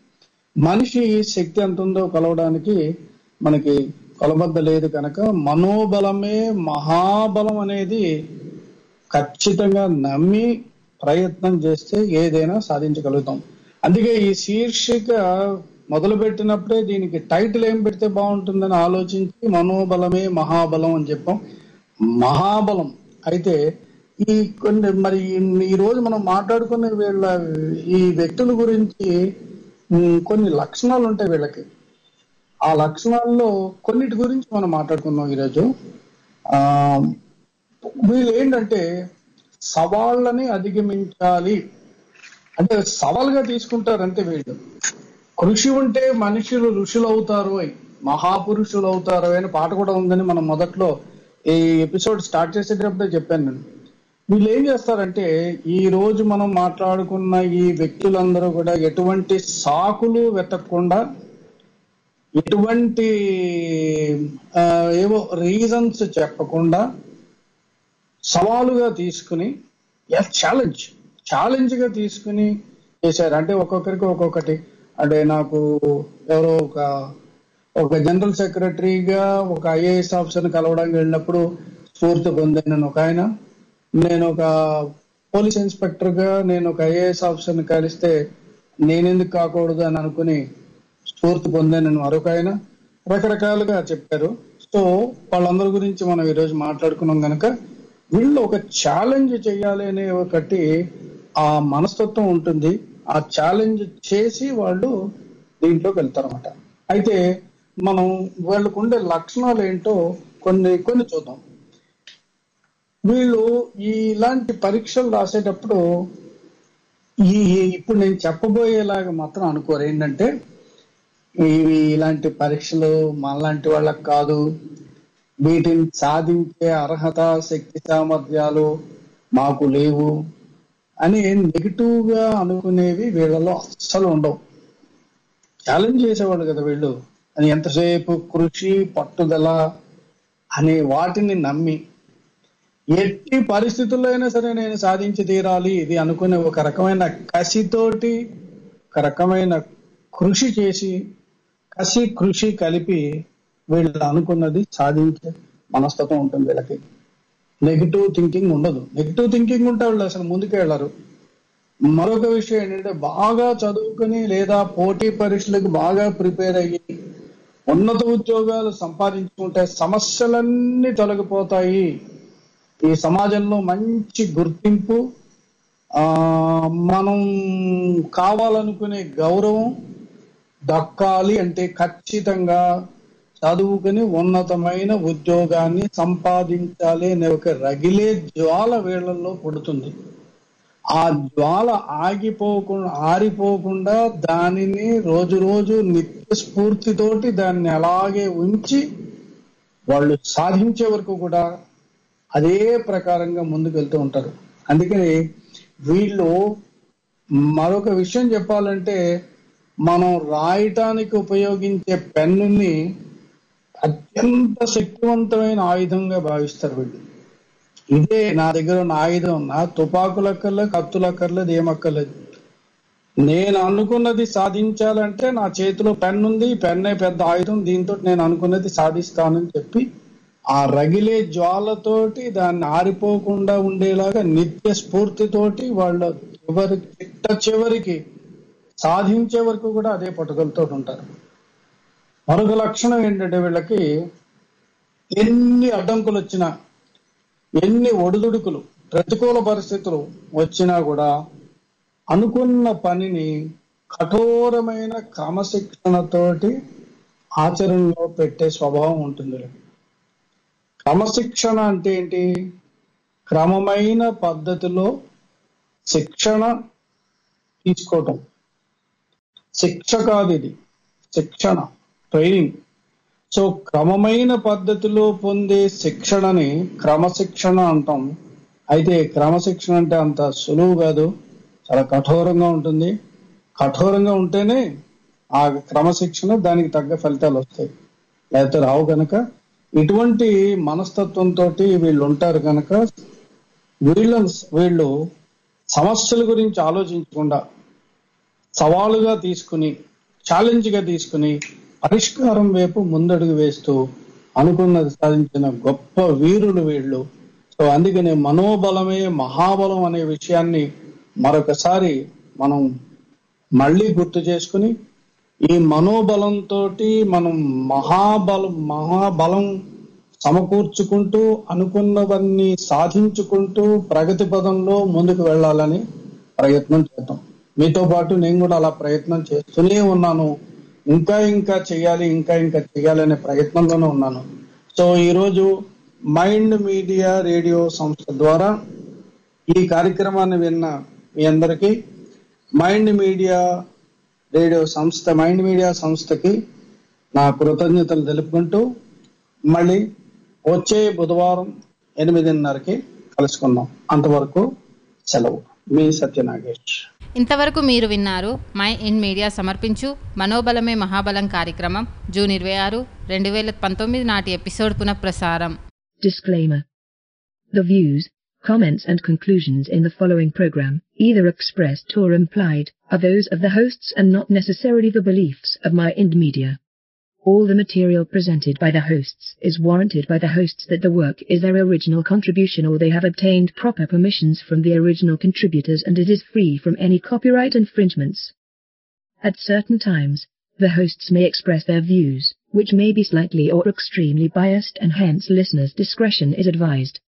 మనిషి శక్తి ఎంత ఉందో కొలవడానికి మనకి కొలబద్ద లేదు కనుక మనోబలమే మహాబలం అనేది ఖచ్చితంగా నమ్మి ప్రయత్నం చేస్తే ఏదైనా సాధించగలుగుతాం అందుకే ఈ శీర్షిక మొదలు పెట్టినప్పుడే దీనికి టైటిల్ ఏం పెడితే బాగుంటుందని ఆలోచించి మనోబలమే మహాబలం అని చెప్పాం మహాబలం అయితే ఈ కొన్ని మరి ఈ- ఈ రోజు మనం మాట్లాడుకునే వీళ్ళ ఈ వ్యక్తుల గురించి ఉమ్, కొన్ని లక్షణాలు ఉంటాయి వీళ్ళకి ఆ లక్షణాల్లో కొన్నిటి గురించి మనం మాట్లాడుకుందాం ఈరోజు ఆ వీళ్ళు ఏంటంటే సవాళ్ళని అధిగమించాలి అంటే సవాల్గా తీసుకుంటారు అంతే వీళ్ళు కృషి ఉంటే మనుషులు ఋషులు అవుతారు అని మహాపురుషులు అవుతారు అని పాట కూడా ఉందని మనం మొదట్లో ఈ ఎపిసోడ్ స్టార్ట్ చేసేటప్పుడే చెప్పాను నేను వీళ్ళు ఏం చేస్తారంటే ఈ రోజు మనం మాట్లాడుకున్న ఈ వ్యక్తులందరూ కూడా ఎటువంటి సాకులు వెతకకుండా ఎటువంటి ఆ, ఏవో రీజన్స్ చెప్పకుండా సవాలుగా తీసుకుని ఛాలెంజ్ ఛాలెంజ్ గా తీసుకుని చేశారు అంటే ఒక్కొక్కరికి ఒక్కొక్కటి అంటే నాకు ఎవరో ఒక ఒక జనరల్ సెక్రటరీగా ఒక ఐఏఎస్ ఆఫీసర్ని కలవడానికి వెళ్ళినప్పుడు స్ఫూర్తి పొందాను ఒక ఆయన నేను ఒక పోలీస్ ఇన్స్పెక్టర్ గా నేను ఒక ఐఏఎస్ ఆఫీసర్ని కలిస్తే నేనెందుకు కాకూడదు అని అనుకుని స్ఫూర్తి పొందాను మరొక ఆయన రకరకాలుగా చెప్పారు సో వాళ్ళందరి గురించి మనం ఈరోజు మాట్లాడుకున్నాం గనక వీళ్ళు ఒక ఛాలెంజ్ చేయాలి అనే ఒకటి ఆ మనస్తత్వం ఉంటుంది ఆ ఛాలెంజ్ చేసి వాళ్ళు దీంట్లోకి వెళ్తారన్నమాట అయితే మనం వాళ్ళకు ఉండే లక్షణాలు ఏంటో కొన్ని కొన్ని చూద్దాం వీళ్ళు ఈ ఇలాంటి పరీక్షలు రాసేటప్పుడు ఈ ఇప్పుడు నేను చెప్పబోయేలాగా మాత్రం అనుకోరు ఏంటంటే ఇవి ఇలాంటి పరీక్షలు మనలాంటి వాళ్ళకి కాదు వీటిని సాధించే అర్హత శక్తి సామర్థ్యాలు మాకు లేవు అని నెగిటివ్ గా అనుకునేవి వీళ్ళలో అస్సలు ఉండవు ఛాలెంజ్ చేసేవాళ్ళు కదా వీళ్ళు అని ఎంతసేపు కృషి పట్టుదల అనే వాటిని నమ్మి ఎట్టి పరిస్థితుల్లో అయినా సరే నేను సాధించి తీరాలి ఇది అనుకునే ఒక రకమైన కసితోటి ఒక రకమైన కృషి చేసి కసి కృషి కలిపి వీళ్ళు అనుకున్నది సాధించే మనస్తత్వం ఉంటుంది వీళ్ళకి నెగిటివ్ థింకింగ్ ఉండదు నెగిటివ్ థింకింగ్ ఉంటే వాళ్ళు అసలు ముందుకు వెళ్ళరు మరొక విషయం ఏంటంటే బాగా చదువుకుని లేదా పోటీ పరీక్షలకు బాగా ప్రిపేర్ అయ్యి ఉన్నత ఉద్యోగాలు సంపాదించుకుంటే సమస్యలన్నీ తొలగిపోతాయి ఈ సమాజంలో మంచి గుర్తింపు ఆ మనం కావాలనుకునే గౌరవం దక్కాలి అంటే ఖచ్చితంగా చదువుకుని ఉన్నతమైన ఉద్యోగాన్ని సంపాదించాలి అనే ఒక రగిలే జ్వాల వీళ్ళల్లో పుడుతుంది ఆ జ్వాల ఆగిపోకుండా ఆరిపోకుండా దానిని రోజు రోజు నిత్య స్ఫూర్తితోటి దాన్ని అలాగే ఉంచి వాళ్ళు సాధించే వరకు కూడా అదే ప్రకారంగా ముందుకు వెళ్తూ ఉంటారు అందుకని వీళ్ళు మరొక విషయం చెప్పాలంటే మనం రాయటానికి ఉపయోగించే పెన్నుని అత్యంత శక్తివంతమైన ఆయుధంగా భావిస్తారు వీళ్ళు ఇదే నా దగ్గర ఉన్న ఆయుధం నా తుపాకులు అక్కర్లేదు కత్తులు అక్కర్లేదు ఏమక్కర్లేదు నేను అనుకున్నది సాధించాలంటే నా చేతిలో పెన్ ఉంది పెన్నే పెద్ద ఆయుధం దీంతో నేను అనుకున్నది సాధిస్తానని చెప్పి ఆ రగిలే జ్వాలతోటి దాన్ని ఆరిపోకుండా ఉండేలాగా నిత్య స్ఫూర్తితోటి వాళ్ళ చివరి చిట్ట చివరికి సాధించే వరకు కూడా అదే పట్టుదలతో ఉంటారు మరొక లక్షణం ఏంటంటే వీళ్ళకి ఎన్ని అడ్డంకులు వచ్చినా ఎన్ని ఒడిదుడుకులు ప్రతికూల పరిస్థితులు వచ్చినా కూడా అనుకున్న పనిని కఠోరమైన క్రమశిక్షణతోటి ఆచరణలో పెట్టే స్వభావం ఉంటుంది వీళ్ళకి. క్రమశిక్షణ అంటే ఏంటి క్రమమైన పద్ధతిలో శిక్షణ తీసుకోవటం శిక్ష కాదు ఇది శిక్షణ ట్రైనింగ్ సో క్రమమైన పద్ధతిలో పొందే శిక్షణని క్రమశిక్షణ అంటాం అయితే క్రమశిక్షణ అంటే అంత సులువు కాదు చాలా కఠోరంగా ఉంటుంది కఠోరంగా ఉంటేనే ఆ క్రమశిక్షణ దానికి తగ్గ ఫలితాలు వస్తాయి లేకపోతే రావు కనుక ఇటువంటి మనస్తత్వంతో వీళ్ళు ఉంటారు కనుక వీళ్ళ వీళ్ళు సమస్యల గురించి ఆలోచించకుండా సవాలుగా తీసుకుని ఛాలెంజ్ గా తీసుకుని పరిష్కారం వైపు ముందడుగు వేస్తూ అనుకున్నది సాధించిన గొప్ప వీరులు వీళ్ళు సో అందుకనే మనోబలమే మహాబలం అనే విషయాన్ని మరొకసారి మనం మళ్ళీ గుర్తు చేసుకుని ఈ మనోబలంతో మనం మహాబలం మహాబలం సమకూర్చుకుంటూ అనుకున్నవన్నీ సాధించుకుంటూ ప్రగతి పదంలో ముందుకు వెళ్ళాలని ప్రయత్నం చేద్దాం మీతో పాటు నేను కూడా అలా ప్రయత్నం చేస్తూనే ఉన్నాను ఇంకా ఇంకా చేయాలి ఇంకా ఇంకా చేయాలి అనే ప్రయత్నంలోనే ఉన్నాను సో ఈరోజు మైండ్ మీడియా రేడియో సంస్థ ద్వారా ఈ కార్యక్రమాన్ని విన్న మీ అందరికీ మైండ్ మీడియా రేడియో సంస్థ మైండ్ మీడియా సంస్థకి నా కృతజ్ఞతలు తెలుపుకుంటూ మళ్ళీ వచ్చే బుధవారం ఎనిమిదిన్నరకి కలుసుకుందాం అంతవరకు సెలవు మీ సత్యనాగేష్ ఇంతవరకు మీరు విన్నారు మై ఇన్ మీడియా సమర్పించు మనోబలమే మహాబలం కార్యక్రమం జూన్ ఇరవై ఆరు రెండు వేల పంతొమ్మిది నాటి ఎపిసోడ్ పునఃప్రసారం Disclaimer. The views, comments and conclusions in the following program, either expressed or implied, are those of the hosts and not necessarily the beliefs of My Ind Media. All the material presented by the hosts is warranted by the hosts that the work is their original contribution or they have obtained proper permissions from the original contributors and it is free from any copyright infringements. At certain times, the hosts may express their views, which may be slightly or extremely biased and hence listeners' discretion is advised.